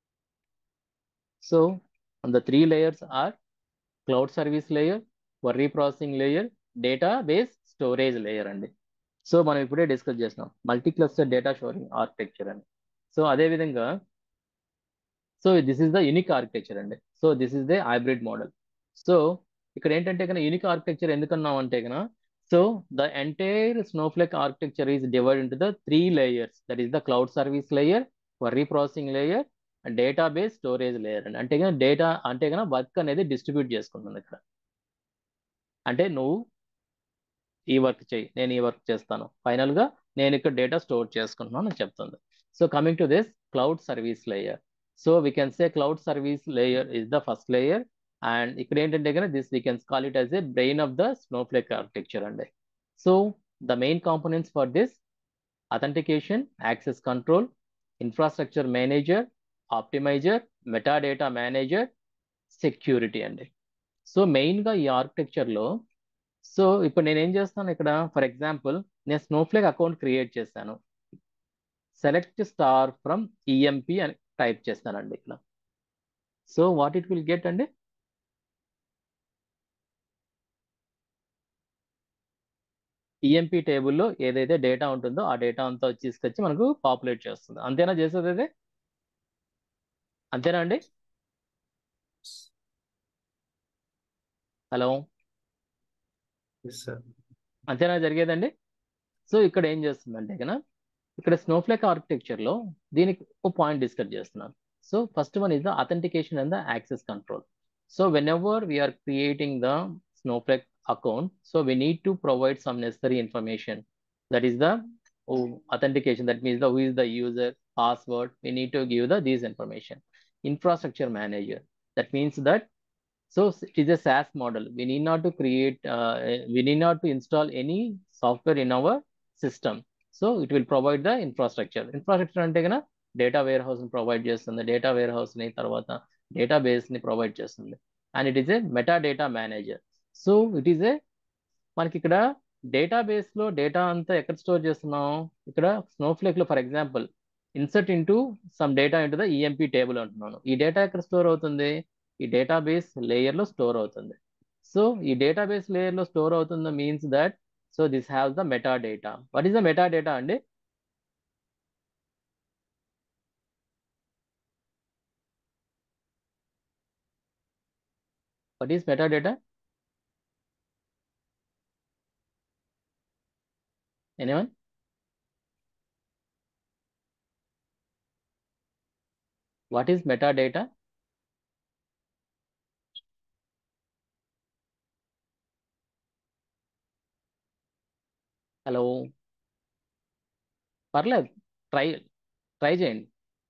so on the three layers are cloud service layer, query processing layer, database storage layer అండి so మనం ఇప్పుడే discuss చేసినాం multi cluster data sharing architecture అని so అదే విధంగా so this is the unique architecture అండి so this is the hybrid model so ఇక్కడ ఏంటంటే కన్నా యూనిక్ ఆర్కిటెక్చర్ ఎందుకన్నాం అంటే కన్నా So the entire Snowflake architecture is divided into the three layers. That is the cloud service layer, query processing layer, and database storage layer. And అంటే కనుక data అంటే కనుక work అనేది డిస్ట్రిబ్యూట్ చేసుకుంటుంది ఇక్కడ అంటే నువ్వు ఈ వర్క్ చేయి నేను ఈ వర్క్ చేస్తాను ఫైనల్ గా నేను ఇక్కడ డేటా స్టోర్ చేసుకుంటున్నాను అని చెప్తుంది so coming to this cloud service layer so we can say cloud service layer is the first layer and ఇక్కడ ఏంటంటే కనుక this we can call it as a brain of the Snowflake architecture అండి so the main components for this authentication access control infrastructure manager optimizer metadata manager security అండి so మెయిన్గా ఈ ఆర్కిటెక్చర్లో so ఇప్పుడు నేను ఏం చేస్తాను ఇక్కడ ఫర్ ఎగ్జాంపుల్ నేను స్నోఫ్లేక్ అకౌంట్ క్రియేట్ చేశాను సెలెక్ట్ స్టార్ ఫ్రమ్ ఈఎంపి అని టైప్ చేస్తానండి ఇక్కడ so what it will get అండి ఈఎంపి టేబుల్లో ఏదైతే డేటా ఉంటుందో ఆ డేటా అంతా తీసుకొచ్చి మనకు పాపులేట్ చేస్తుంది అంతేనా చేసేది అదే అంతేనా అండి హలో Yes, sir. అంతేనా జరిగేదండి సో ఇక్కడ ఏం చేస్తుందంటే కనుక ఇక్కడ స్నోఫ్లేక్ ఆర్కిటెక్చర్లో దీనికి ఒక పాయింట్ డిస్కస్ చేస్తున్నాను so first one is the authentication and the access control so whenever we're creating the Snowflake account. So we need to provide some necessary information. That is the oh, authentication. That means the who is the user, password. We need to give the these information. Infrastructure manager. That means that so it is a SaaS model. We need not to create. Uh, we need not to install any software in our system. So it will provide the infrastructure. Infrastructure అంటే కన్నా data warehouse ని provide చేస్తుంది data warehouse ని తర్వాత database ని provide చేస్తుంది and it is a meta data manager so it is a మనకి ఇక్కడ డేటాబేస్ లో డేటా అంతా ఎక్కడ స్టోర్ చేస్తున్నాం ఇక్కడ స్నోఫ్లేక్ లో for example insert into some data into the EMP table అంటున్నాను ఈ డేటా ఎక్కడ స్టోర్ అవుతుంది ఈ డేటాబేస్ లేయర్ లో స్టోర్ అవుతుంది సో ఈ డేటాబేస్ లేయర్ లో స్టోర్ అవుతుంది means that so this has the metadata what is the metadata అండి what is metadata anyone what is metadata hello పర్లేదు ట్రై ట్రై చేయండి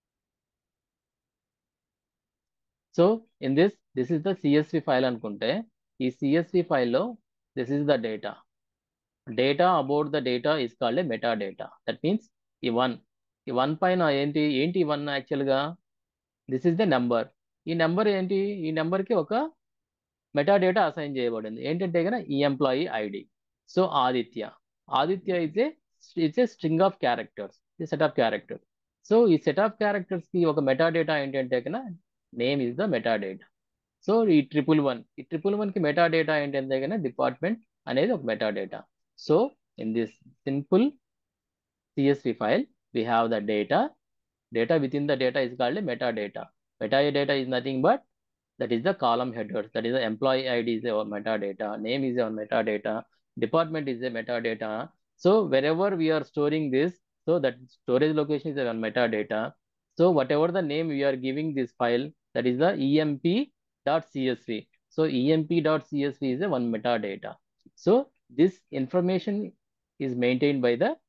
so in this this is the CSV file అనుకుంటే ఈ CSV ఫైల్లో this is the data data about the data is called a metadata that means ఈ one ఈ one పైన ఏంటి ఏంటి ఈ వన్ యాక్చువల్గా దిస్ ఇస్ ద నెంబర్ ఈ నెంబర్ ఏంటి ఈ నెంబర్కి ఒక మెటా డేటా అసైన్ చేయబడింది ఏంటంటే కనుక ఈ employee ID so Aditya Aditya అయితే it's a string of characters ఈ సెట్ ఆఫ్ క్యారెక్టర్స్ సో ఈ సెట్ ఆఫ్ క్యారెక్టర్స్ కి ఒక మెటా డేటా ఏంటంటే కనుక name is the metadata so ఈ ట్రిపుల్ వన్ ఈ ట్రిపుల్ వన్ కి మెటా డేటా ఏంటంటే కనుక డిపార్ట్మెంట్ అనేది ఒక metadata so in this simple CSV file, we have the data. Data within the data is called a metadata. Metadata is nothing but that is the column headers. That is the employee ID is a metadata. Name is a metadata. Department is a metadata. So wherever we are storing this, so that storage location is a metadata. So whatever the name we are giving this file, that is the emp.csv. So emp.csv is a one metadata. So this information is maintained by the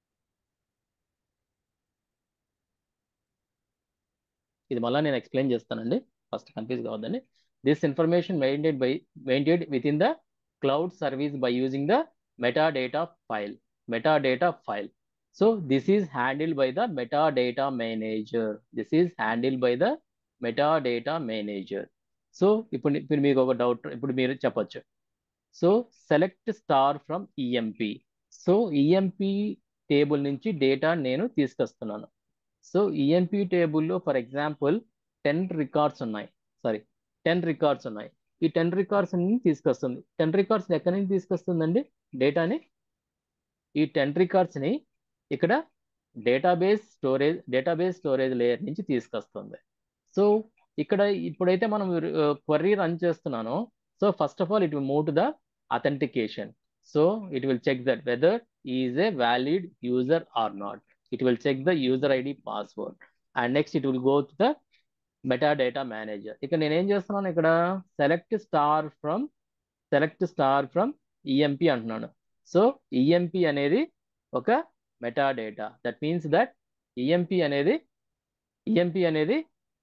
ఇది మళ్ళీ నేను explain చేస్తానండి first confuse కావద్దండి this information maintain by maintain with in the cloud service by using the metadata file metadata file so this is handle by the meta data manager this is handle by the meta data manager so ఇప్పుడు ఇప్పుడు మీకు ఒక doubt ఇప్పుడు మీరు చెప్పొచ్చు so select star from EMP so EMP table నుంచి data నేను తీసుకొస్తున్నాను సో ఈఎంపి టేబుల్లో ఫర్ ఎగ్జాంపుల్ టెన్ రికార్డ్స్ ఉన్నాయి సారీ టెన్ రికార్డ్స్ ఉన్నాయి ఈ టెన్ రికార్డ్స్ తీసుకొస్తుంది టెన్ రికార్డ్స్ ఎక్కడి నుంచి తీసుకొస్తుందండి డేటాని ఈ టెన్ రికార్డ్స్ని ఇక్కడ database storage database storage layer నుంచి తీసుకొస్తుంది సో ఇక్కడ ఇప్పుడైతే మనం క్వరీ రన్ చేస్తున్నానో so first of all it will move to the authentication so it will check that whether is a valid user or not it will check the user ID password and next it will go to the metadata manager ఇక్కడ నేను ఏం చేస్తున్నాను ఇక్కడ select star from select star from EMP అంటున్నాను so EMP అనేది ఒక metadata that means that EMP అనేది EMP అనేది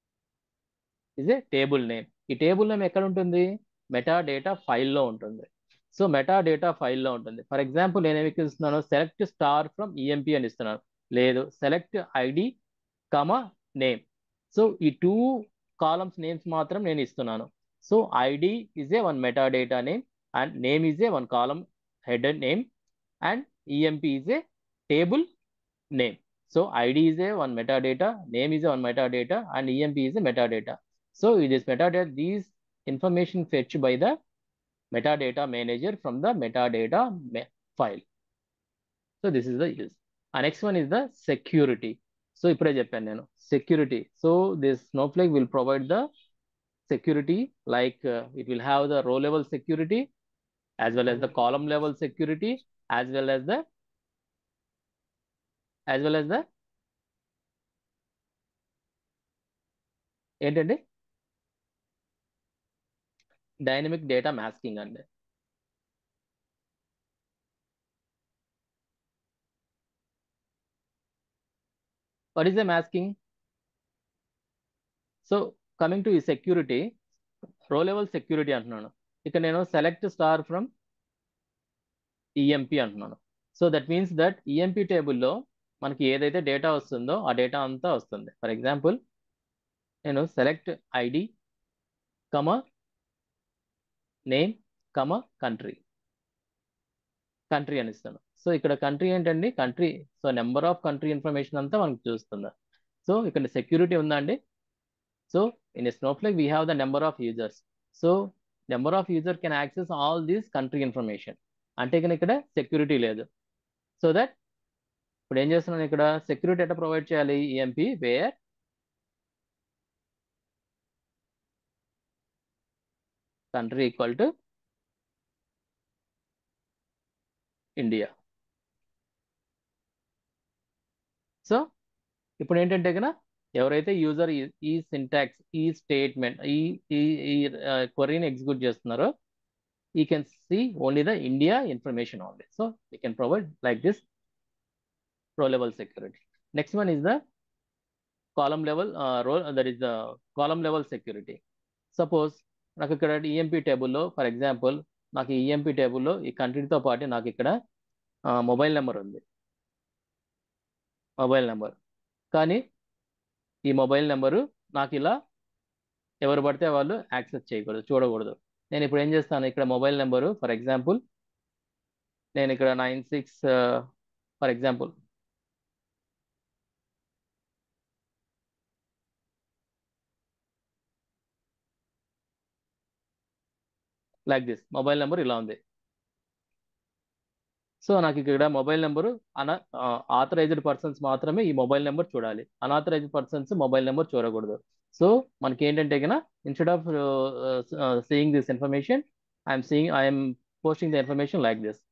ఇస్ ఏ టేబుల్ నేమ్ ఈ టేబుల్ నేమ్ ఎక్కడ ఉంటుంది మెటా డేటా ఫైల్లో ఉంటుంది సో మెటా డేటా ఫైల్లో ఉంటుంది ఫర్ ఎగ్జాంపుల్ నేను ఏమి ఇస్తున్నాను సెలెక్ట్ స్టార్ ఫ్రమ్ ఈఎంపి అని ఇస్తున్నాను లేదు select ID comma name so ఈ టూ కాలమ్స్ నేమ్స్ మాత్రం నేను ఇస్తున్నాను so ID is a one metadata name and name is a one column head name and EMP is a table name so ID is a one metadata name is a one metadata and EMP is a metadata so it is metadata these information fetched by the metadata manager from the metadata ma file so this is the use and next one is the security so ఇప్పుడే చెప్పాను నేను security so this snowflake will provide the security like uh, it will have the row level security as well as the column level security as well as the as well as the ఏంటండి dynamic data masking అండి what is the masking so coming to ఈ security row level security అంటున్నాను ఇక్కడ నేను select star from EMP అంటున్నాను so that means that EMP టేబుల్లో మనకి ఏదైతే డేటా వస్తుందో ఆ డేటా అంతా వస్తుంది ఫర్ ఎగ్జాంపుల్ నేను select ID comma name comma country country అని ఇస్తాను సో ఇక్కడ కంట్రీ ఏంటండి country so number of country information అంతా మనకు చూస్తుంది సో ఇక్కడ సెక్యూరిటీ ఉందా అండి so in Snowflake we have the number of users so number of user can access all these country information అంటే కనుక ఇక్కడ సెక్యూరిటీ లేదు సో దట్ ఇప్పుడు ఏం చేస్తున్నాను ఇక్కడ సెక్యూరిటీ ఎట్లా ప్రొవైడ్ చేయాలి EMP where country equal to India so ఇప్పుడు ఏంటంటే కనుక ఎవరైతే యూజర్ ఈ సింటాక్స్ ఈ స్టేట్మెంట్ ఈ ఈ ఈ క్వరీని ఎగ్జిక్యూట్ చేస్తున్నారో he can see only the India information only so you can provide like this row level security next one is the column level role that is the column level security suppose నాకు ఇక్కడ EMP టేబుల్లో for example నాకు EMP టేబుల్లో ఈ కంట్రీతో పాటు నాకు ఇక్కడ mobile number ఉంది మొబైల్ నెంబర్ కానీ ఈ మొబైల్ నెంబరు నాకు ఇలా ఎవరు పడితే వాళ్ళు యాక్సెస్ చేయకూడదు చూడకూడదు నేను ఇప్పుడు ఏం చేస్తాను ఇక్కడ మొబైల్ నెంబరు ఫర్ ఎగ్జాంపుల్ నేను ఇక్కడ nine six for example like this mobile number ఇలా ఉంది సో నాకు ఇక్కడ మొబైల్ నెంబరు అన ఆథరైజ్డ్ పర్సన్స్ మాత్రమే ఈ మొబైల్ నెంబర్ చూడాలి అనాథరైజ్డ్ పర్సన్స్ మొబైల్ నెంబర్ చూడకూడదు సో మనకి ఏంటంటే కన్నా instead of seeing this information I'm seeing I'm posting the information like this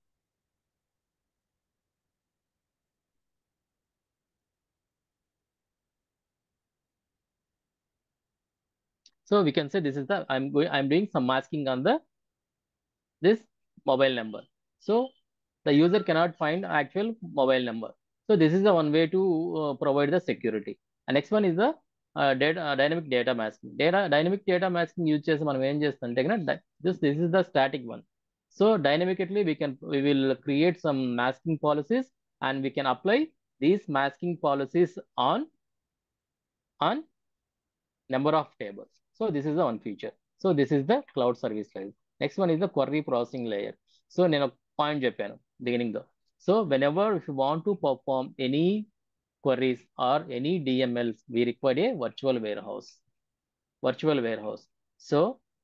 So we can say this is the I'm going I'm doing some masking on the this mobile number. So the user cannot find actual mobile number. So this is the one way to uh, provide the security. And next one is the uh, data uh, dynamic data masking. Data dynamic data masking use చేసి మనం ఏం చేస్తాం this this is the static one. So dynamically we can we will create some masking policies and we can apply these masking policies on on number of tables. So this is the one feature. So this is the cloud service layer. Next one is the query processing layer. So నేను point చెప్పాను beginning though So whenever if you want to perform any queries or any DMLs, we require a virtual warehouse. Virtual warehouse. So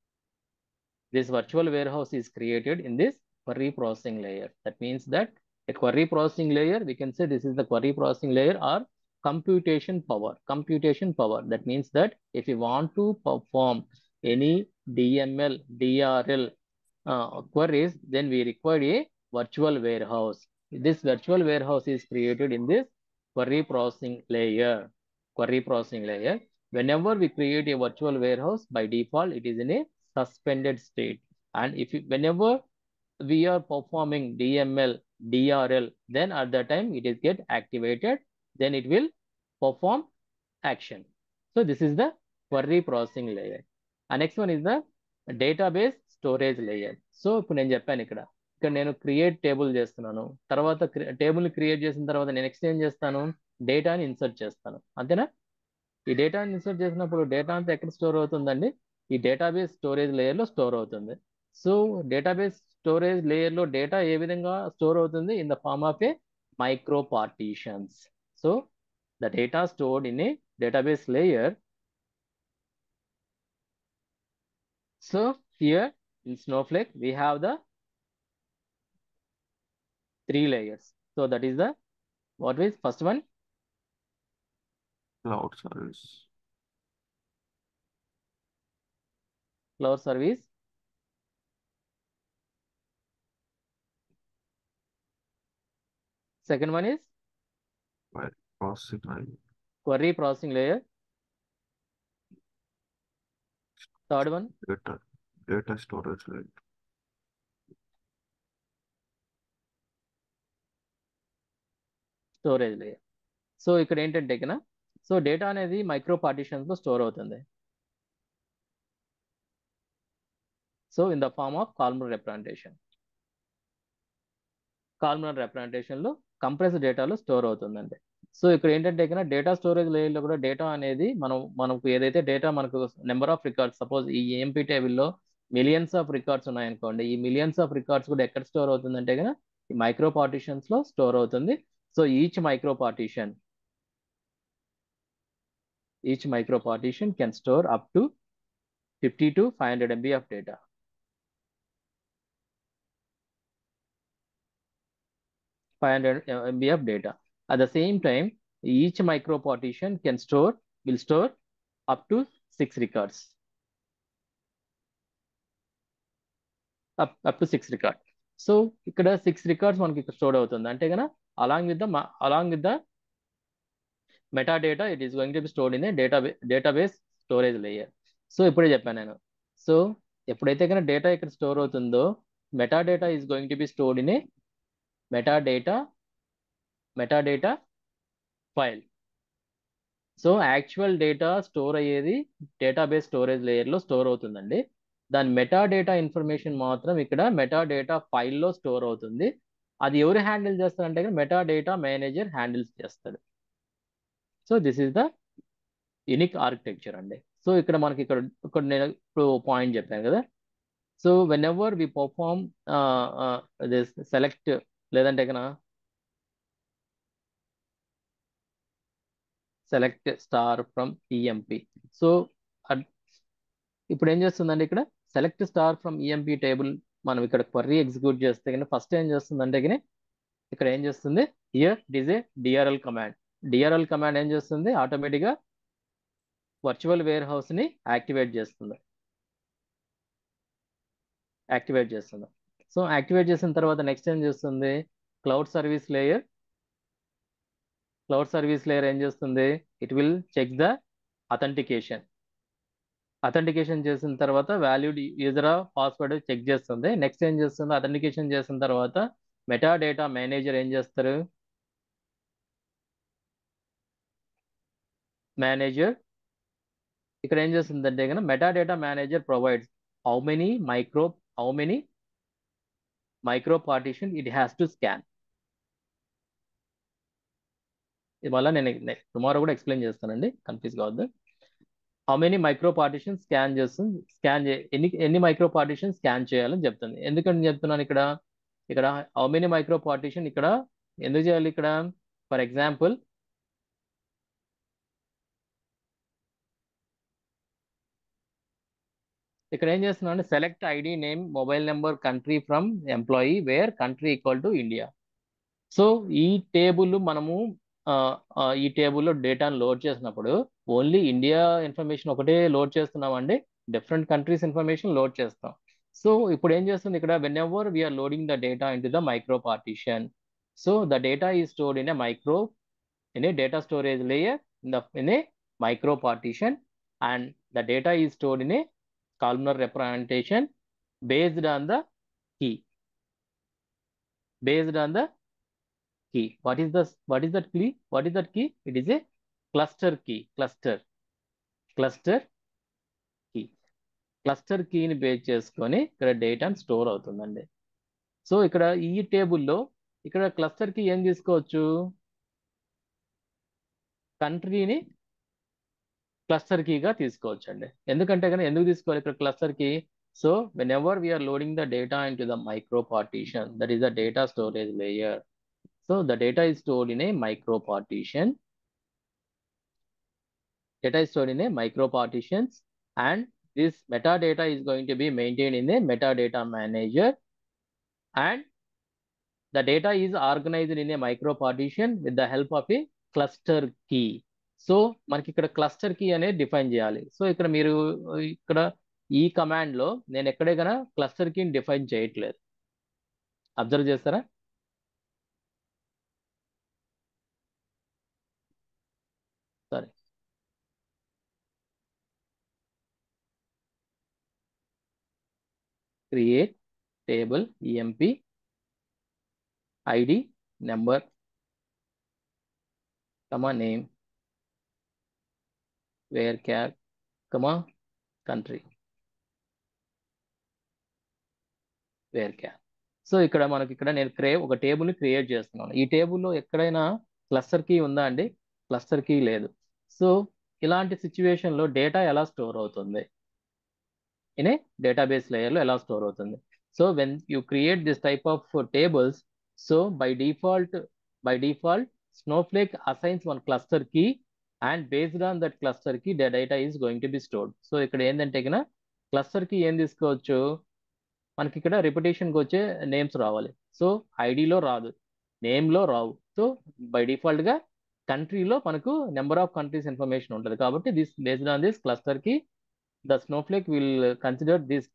this virtual warehouse is created in this query processing layer. That means that a query processing layer, we can say this is the query processing layer or computation power. Computation power. That means that if you want to perform any DML, DRL uh, queries, then we require a virtual warehouse. This virtual warehouse is created in this query processing layer. Query processing layer. Whenever we create a virtual warehouse, by default, it is in a suspended state. And if you, whenever we are performing DML, DRL, then at that time it is get activated, then it will perform action. So this is the query processing layer. And next one is the database storage layer. So ఇప్పుడు నేను చెప్పాను ఇక్కడ ఇక్కడ నేను create table చేస్తున్నాను తర్వాత టేబుల్ని create చేసిన తర్వాత నేను నెక్స్ట్ ఏం చేస్తాను డేటాని ఇన్సర్ట్ చేస్తాను అంతేనా ఈ డేటాని ఇన్సర్ట్ చేసినప్పుడు డేటా అంతా ఎక్కడ స్టోర్ అవుతుందండి ఈ డేటాబేస్ స్టోరేజ్ లేయర్లో స్టోర్ అవుతుంది సో డేటాబేస్ స్టోరేజ్ లేయర్లో డేటా ఏ విధంగా స్టోర్ అవుతుంది in the form of a micro partitions so the data stored in a database layer. So here in Snowflake, we have the three layers. So that is the, what is first one? Cloud service. Cloud service. Second one is Processing layer. query processing layer. Third one, Data, data storage layer. Storage layer so ఇక్కడ ఏంటంటే కన్నా so data అనేది micro partitions లో store అవుతుంది so in the form of columnar representation columnar representation లో compress డేటాలో store అవుతుందండి so ఇక్కడ ఏంటంటే కన్నా డేటా స్టోరేజ్ లేయర్లో కూడా డేటా అనేది మనం మనకు ఏదైతే డేటా మనకు నెంబర్ ఆఫ్ రికార్డ్స్ సపోజ్ ఈ ఏఎంపీ టేబుల్లో మిలియన్స్ ఆఫ్ రికార్డ్స్ ఉన్నాయనుకోండి ఈ మిలియన్స్ ఆఫ్ రికార్డ్స్ కూడా ఎక్కడ స్టోర్ అవుతుందంటే కన్నా ఈ మైక్రో పార్టిషన్స్ లో స్టోర్ అవుతుంది so each micro partition each micro partition can store up to fifty to five hundred MB of data five hundred MB of data at the same time each micro partition can store will store up to six records up up to six record so ఇక్కడ six records మనకి ఇక్కడ store అవుతుంది అంటే కనుక along with the along with the meta data it is going to be stored in a data database storage layer so ఇప్పుడే చెప్పాను నేను so ఎప్పుడైతే కనుక డేటా ఇక్కడ స్టోర్ అవుతుందో metadata is going to be stored in a metadata metadata file so actual data store అయ్యేది database storage లేయర్లో store అవుతుందండి దాని మెటా డేటా ఇన్ఫర్మేషన్ మాత్రం ఇక్కడ మెటా డేటా ఫైల్లో స్టోర్ అవుతుంది అది ఎవరు హ్యాండిల్ చేస్తారంటే మెటా డేటా మేనేజర్ హ్యాండిల్స్ చేస్తాడు so this is the unique architecture అండి సో ఇక్కడ మనకి ఇక్కడ ఇక్కడ నేను ఇప్పుడు పాయింట్ చెప్పాను కదా so whenever we perform this select లేదంటే కన్నా select star from EMP so ఇప్పుడు ఏం చేస్తుందండి ఇక్కడ select star from EMP table మనం ఇక్కడ క్వరీ ఎగ్జిక్యూట్ చేస్తే కానీ ఫస్ట్ ఏం చేస్తుందంటే కానీ ఇక్కడ ఏం చేస్తుంది here it is a DRL command DRL command ఏం చేస్తుంది ఆటోమేటిక్గా వర్చువల్ వేర్ హౌస్ని యాక్టివేట్ చేస్తుంది యాక్టివేట్ చేస్తుంది సో యాక్టివేట్ చేసిన తర్వాత నెక్స్ట్ ఏం చేస్తుంది cloud service layer cloud service layer ఏం చేస్తుంది it will check the authentication authentication చేసిన తర్వాత వాల్యూడ్ యూజర్ పాస్వర్డ్ చెక్ చేస్తుంది నెక్స్ట్ ఏం చేస్తుంది అథెంటికేషన్ చేసిన తర్వాత మెటా డేటా మేనేజర్ ఏం చేస్తారు మేనేజర్ ఇక్కడ ఏం చేస్తుందంటే కనుక meta data manager provides how many micro how many micro partition it has to scan ఇవాళ నేను టుమారో కూడా ఎక్స్ప్లెయిన్ చేస్తానండి కన్ఫ్యూజ్ కావద్దు how many micro partition scan చేస్తుంది స్కాన్ చే ఎన్ని ఎన్ని మైక్రో పార్టీషన్ స్కాన్ చేయాలని చెప్తుంది ఎందుకని చెప్తున్నాను ఇక్కడ ఇక్కడ హౌ మెనీ మైక్రో పార్టీషన్ ఇక్కడ ఎందుకు చేయాలి ఇక్కడ ఫర్ ఎగ్జాంపుల్ ఇక్కడ ఏం చేస్తున్నాం అంటే select ID name mobile number country from employee where country equal to India so ఈ టేబుల్ మనము ఈ టేబుల్లో డేటాను లోడ్ చేసినప్పుడు ఓన్లీ ఇండియా ఇన్ఫర్మేషన్ ఒకటే లోడ్ చేస్తున్నామండి డిఫరెంట్ కంట్రీస్ ఇన్ఫర్మేషన్ లోడ్ చేస్తాం సో ఇప్పుడు ఏం చేస్తుంది ఇక్కడ whenever we're loading the data into the micro partition so the data is stored in a micro in a data storage layer in the in a micro partition and the data is stored in a columnar representation based on the key based on the key what is the what is that key what is that key it is a cluster key cluster cluster key cluster కీని base చేసుకొని ఇక్కడ data store అవుతుందండి so ఇక్కడ ఈ టేబుల్లో ఇక్కడ cluster key ఏం తీసుకోవచ్చు కంట్రీని క్లస్టర్ కీగా తీసుకోవచ్చు అండి ఎందుకంటే కానీ ఎందుకు తీసుకోవాలి ఇక్కడ cluster key so whenever we're loading the data into the micro partition that is the data storage layer so the data is stored in a micro partition data is stored in a micro partitions and this metadata is going to be maintained in a metadata manager and the data is organized in a micro partition with the help of a cluster key సో మనకి ఇక్కడ cluster key అనేది define చేయాలి సో ఇక్కడ మీరు ఇక్కడ ఈ కమాండ్ లో నేను ఎక్కడే కన్నా క్లస్టర్ కీని డిఫైన్ చేయట్లేదు అబ్జర్వ్ చేస్తారా సరే create table EMP ID number comma name varchar comma country varchar so ఇక్కడ మనకి ఇక్కడ నేను క్రే ఒక టేబుల్ని క్రియేట్ చేస్తున్నాను ఈ టేబుల్లో ఎక్కడైనా క్లస్టర్ కీ ఉందా అండి క్లస్టర్ కీ లేదు సో ఇలాంటి సిచ్యువేషన్లో డేటా ఎలా స్టోర్ అవుతుంది ఇన్ ఏ డేటాబేస్ లేయర్లో ఎలా స్టోర్ అవుతుంది so when you create this type of tables so by default by default Snowflake assigns one cluster key and based on that cluster key the data is going to be stored so ఇక్కడ ఏంటంటే కన్నా cluster కి ఏం తీసుకోవచ్చు మనకి ఇక్కడ రిపిటేషన్కి వచ్చే names రావాలి సో ఐడిలో రాదు నేమ్లో రావు సో బై డిఫాల్ట్గా కంట్రీలో మనకు నెంబర్ ఆఫ్ కంట్రీస్ ఇన్ఫర్మేషన్ ఉంటుంది కాబట్టి this based on this cluster key the Snowflake will consider this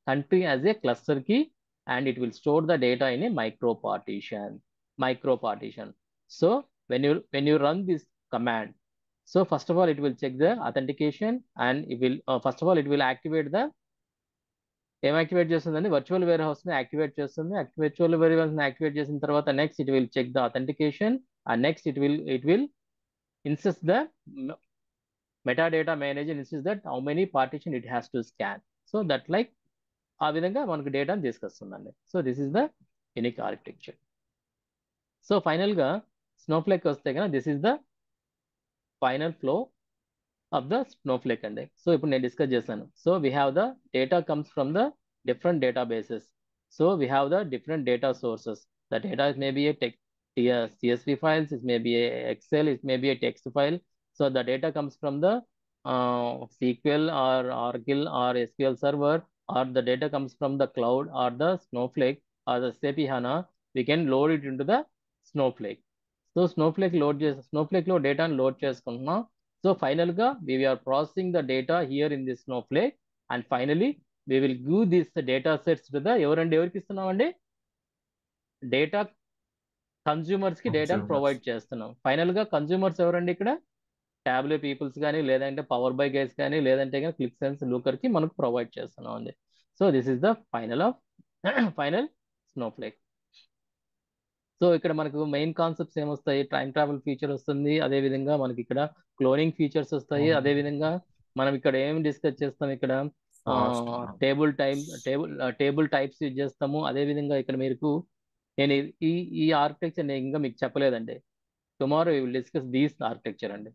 country as a cluster key and it will store the data in a micro partition micro partition so when you when you run this command so first of all it will check the authentication and it will uh, first of all it will activate the ఏం activate చేస్తుందండి virtual warehouse ని activate చేస్తుంది virtual warehouse ని activate చేసిన తర్వాత next it will check the authentication and next it will it will insist the metadata manager insist that how many partition it has to scan so that like ఆ విధంగా మనకు డేటాను తీసుకొస్తుందండి so this is the unique architecture so ఫైనల్గా Snowflake వస్తే కనుక this is the final flow of the Snowflake అండి so ఇప్పుడు నేను డిస్కస్ చేశాను so we have the data comes from the different databases so we have the different data sources the data may be a tech CSV files, it may be a Excel, it may be a text file. So the data comes from the uh, SQL or Oracle or SQL server, or the data comes from the cloud or the Snowflake or the SAP HANA. We can load it into the Snowflake. So Snowflake load Snowflake లో data load చేసుకుంటున్నాం so final గా we are processing the data here in this Snowflake and finally we will give this data sets to the ఎవరండి ఎవరికి ఇస్తున్నామండి data consumers కి డేటాను Consumers. Provide చేస్తున్నాం final గా కన్జ్యూమర్స్ ఎవరండి ఇక్కడ ట్యాబ్లెట్ పీపుల్స్ కానీ లేదంటే పవర్ బై గైస్ కానీ లేదంటే క్లిక్ సెన్స్ లూకర్ కి మనకు ప్రొవైడ్ చేస్తున్నాం అండి so this is the final of final Snowflake so ఇక్కడ మనకు మెయిన్ కాన్సెప్ట్స్ ఏమొస్తాయి టైం ట్రావెల్ ఫీచర్ వస్తుంది అదే విధంగా మనకి ఇక్కడ క్లోనింగ్ ఫీచర్స్ వస్తాయి అవును. అదే విధంగా మనం ఇక్కడ ఏం డిస్కస్ చేస్తాం ఇక్కడ Fast. Table time table table types use చేస్తాము అదే విధంగా ఇక్కడ మీకు నేను ఈ- ఈ ఈ ఆర్కిటెక్చర్ నేను ఇంకా మీకు చెప్పలేదండి tomorrow will discuss these architecture అండి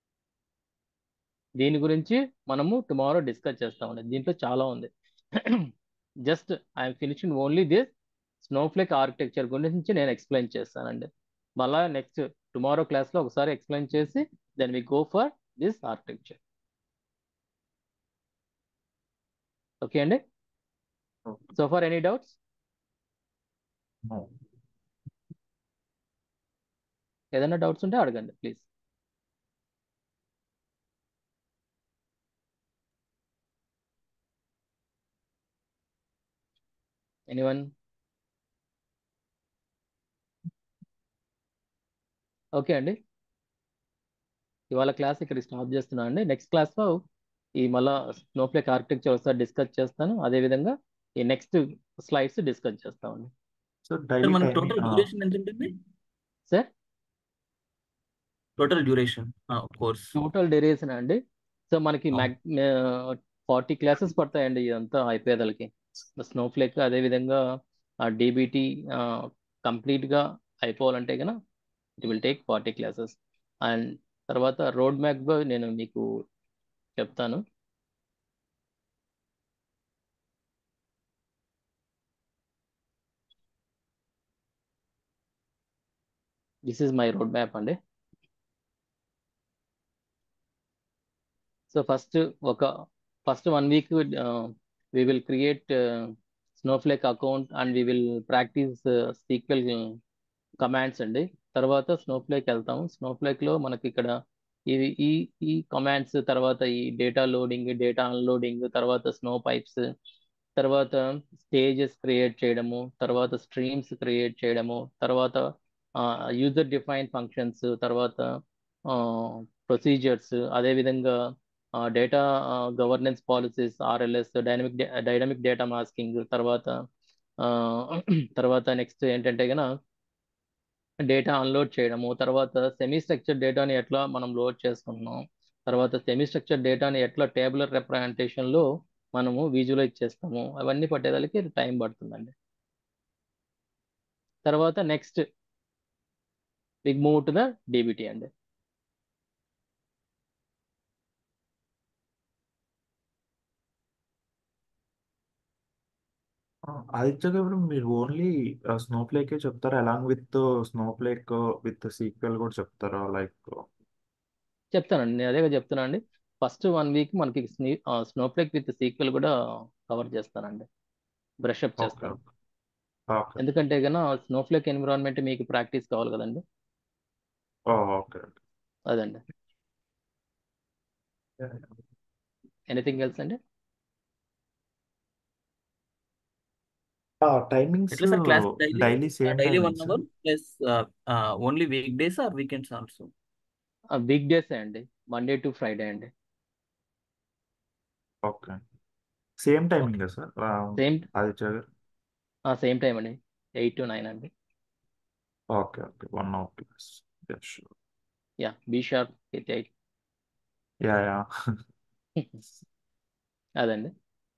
దీని గురించి మనము టుమారో డిస్కస్ చేస్తామండి దీంట్లో చాలా ఉంది just I'm finishing only this Snowflake architecture గురించి నేను ఎక్స్ప్లెయిన్ చేస్తానండి మళ్ళా నెక్స్ట్ టుమారో క్లాస్లో ఒకసారి ఎక్స్ప్లెయిన్ చేసి then we go for this architecture okay అండి Okay. So for any doubts No. ఏదైనా డౌట్స్ ఉంటే అడగండి ప్లీజ్ ఎనీవన్ ఓకే అండి ఇవాళ క్లాస్ ఇక్కడ స్టాప్ చేస్తున్నాను అండి నెక్స్ట్ క్లాస్లో ఈ మళ్ళా స్నోఫ్లేక్ ఆర్కిటెక్చర్ ఒకసారి డిస్కస్ చేస్తాను అదేవిధంగా ఈ నెక్స్ట్ స్లైడ్స్ డిస్కస్ చేస్తామండి So సార్ daily మనకు timing. టోటల్ uh, డ్యూరేషన్ ఎంత ఉంటుంది sir total duration course total duration అండి సో మనకి అవును. మ్యాక్ ఫార్టీ క్లాసెస్ పడతాయండి ఇదంతా అయిపోయేదలకి స్నోఫ్లేక్ అదేవిధంగా డీబీటీ కంప్లీట్గా అయిపోవాలంటే కనుక it will take forty classes and తర్వాత రోడ్ మ్యాప్ నేను మీకు చెప్తాను this is my road map అండి సో ఫస్ట్ ఒక first one week we will create Snowflake account and we will practise SQL commands అండి తర్వాత స్నోఫ్లేక్ వెళ్తాము స్నోఫ్లేక్ లో మనకి ఇక్కడ ఇవి ఈ ఈ కమాండ్స్ తర్వాత ఈ డేటా లోడింగ్ డేటా అన్లోడింగ్ తర్వాత స్నో పైప్స్ తర్వాత స్టేజెస్ క్రియేట్ చేయడము తర్వాత స్ట్రీమ్స్ క్రియేట్ చేయడము తర్వాత యూజర్ డిఫైన్ ఫంక్షన్స్ తర్వాత ప్రొసీజర్స్ అదేవిధంగా data governance policies RLS dynamic dynamic data masking తర్వాత ఆ, తర్వాత నెక్స్ట్ ఏంటంటే గన డేటా అన్లోడ్ చేయడము తర్వాత సెమీ స్ట్రక్చర్ డేటాని ఎట్లా మనం లోడ్ చేసుకుంటున్నాం తర్వాత సెమీ స్ట్రక్చర్ డేటాని ఎట్లా టేబులర్ రిప్రజెంటేషన్ లో మనము విజువలైజ్ చేస్తాము అవన్నీ పట్టేదానికి టైం పడుతుందండి తర్వాత next big move to the DBT అండి ఆదిత్య గారు మీరు ఓన్లీ స్నోఫ్లేక్ చెప్తారా along with Snowflake with SQL కూడా చెప్తారా లైక్ చెప్తానండి నేను అదే చెప్తున్నానండి ఫస్ట్ వన్ వీక్ మనకి స్నోఫ్లేక్ విత్ సీక్వెల్ కూడా కవర్ చేస్తానండి బ్రష్ అప్ ఓకే చేస్తాను ఓకే ఎందుకంటే కన్నా స్నోఫ్లేక్ ఎన్విరాన్మెంట్ మీకు ప్రాక్టీస్ కావాలి కదండి ఓకే అదండి ఎనీథింగ్ ఎల్స్ అండి టైమింగ్స్ ఎట్లా sir class daily daily same daily one timings hour plus only week days are weekends also week days అండి మండే టు ఫ్రైడే అండి okay same okay timing sir same Aditya గారు same time అండి eight to nine అండి okay okay one hour class sure yeah be sharp with eight yeah yeah అదండి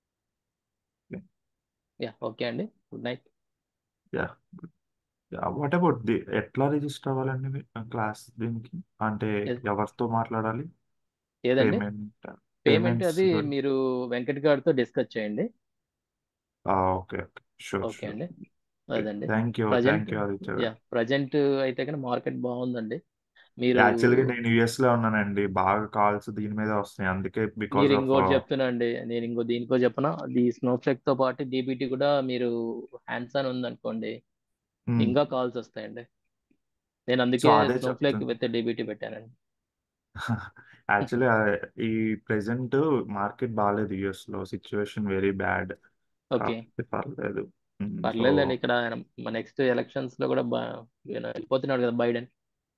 yeah okay అండి good night yeah what about the ఎట్లా register అవ్వాలండి class దీనికి అంటే ఎవరితో మాట్లాడాలి ఏదండి పేమెంట్ పేమెంట్ పేమెంట్స్ అది మీరు వెంకట్ గారితో డిస్కస్ చేయండి okay okay sure okay sure అండి అదండి thank you present thank you Aditya yeah గారు ప్రజెంట్ అయితే కానీ మార్కెట్ బాగుందండి మీరు యాక్చువల్గా నేను యుఎస్ లో ఉన్నానండి బాగా కాల్స్ దీని మీద వస్తున్నాయి అందుకే బికాస్ మీరు ఆఫ్ ఇంకోటి చెప్తున్నా అండి నేను ఇంకో దీనికో చెప్పనా ఈ స్నోఫ్లెక్ తో పాటు డీబీటీ కూడా మీరు హ్యాండ్స్ ఆన్ ఉందనుకోండి ఇంకా కాల్స్ వస్తాయండి నేను సో అందుకే అదే స్నోఫ్లెక్ చెప్తాను విత్ డీబీటీ పెట్టానండి యాక్చువల్లీ ఈ ప్రెసెంట్ మార్కెట్ బాగాలేదు యుఎస్ లో సిచ్యువేషన్ వెరీ బ్యాడ్ ఓకే కాకపోతే పర్లేదు సో పర్లేదులేండి ఇక్కడ ఆయన నెక్స్ట్ ఎలక్షన్స్ లో కూడా బా ఈయన వెళ్ళిపోతున్నాడు కదా బైడెన్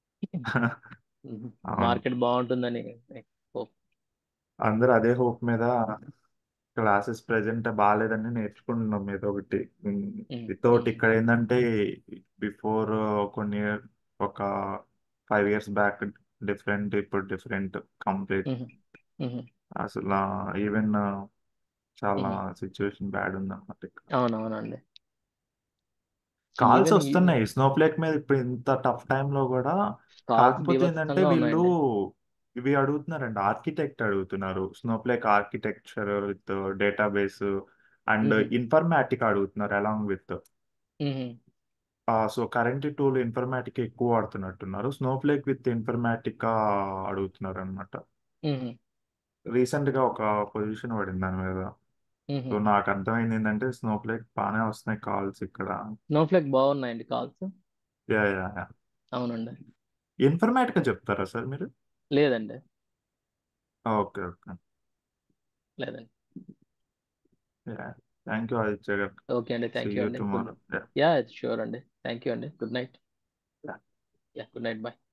అవును మార్కెట్ బాగుంటుందని hope. అందరూ అదే హోప్ మీద క్లాసెస్ ప్రెసెంట్ బాగాలేదని నేర్చుకుంటున్నాం ఏదో ఒకటి ఉమ్, వితౌట్ ఉమ్, ఇక్కడ ఏంటంటే బిఫోర్ కొన్ని year- ఒక ఫైవ్ ఇయర్స్ బ్యాక్ డిఫరెంట్ ఇప్పుడు డిఫరెంట్ కంప్లీట్ ఉమ్, ఉమ్, అసలు ఈవెన్ చాలా ఉమ్. సిచ్యువేషన్ బ్యాడ్ ఉంది అన్నమాట ఇక్కడ అవునవునండి కాల్స్ ఈవెన్ వస్తున్నాయి స్నోఫ్లేక్ మీద ఇప్పుడు ఇంత టఫ్ లో కూడా కాల్స్ కాకపోతే ఏంటంటే బీభత్సంగా వీళ్ళు ఉన్నాయండి ఇవి అడుగుతున్నారండి ఆర్కిటెక్ట్ అడుగుతున్నారు Snowflake architecture with database and ఉహు, ఇన్ఫర్మాటిక్ అడుగుతున్నారు అలాంగ్ విత్ ఉహు, సో కరెంట్ టూల్ ఇన్ఫర్మాటిక్ ఎక్కువ వాడుతున్నట్టున్నారు స్నోఫ్లేక్ విత్ ఇన్ఫర్మాటిక్ అడుగుతున్నారు అనమాట ఉహు, రీసెంట్ గా ఒక పొజిషన్ పడింది దాని మీద ఉహు. సో నాకు అర్థమైంది ఏంటంటే స్నోఫ్లేక్ బాగానే వస్తున్నాయి కాల్స్ ఇక్కడ స్నోఫ్లెక్ బాగున్నాయండి కాల్స్ యా యా యా అవునండి ఇన్ఫర్మాటిక్ చెప్తారా సార్ మీరు లేదండి ఓకే ఓకే లేదండి థ్యాంక్ యూ ఆదిత్య గారు ఓకే అండి సీ థ్యాంక్ యూ యూ అండి గుడ్ టుమారో యా షూర్ అండి థ్యాంక్ యూ అండి good night Yeah. Yeah good night bye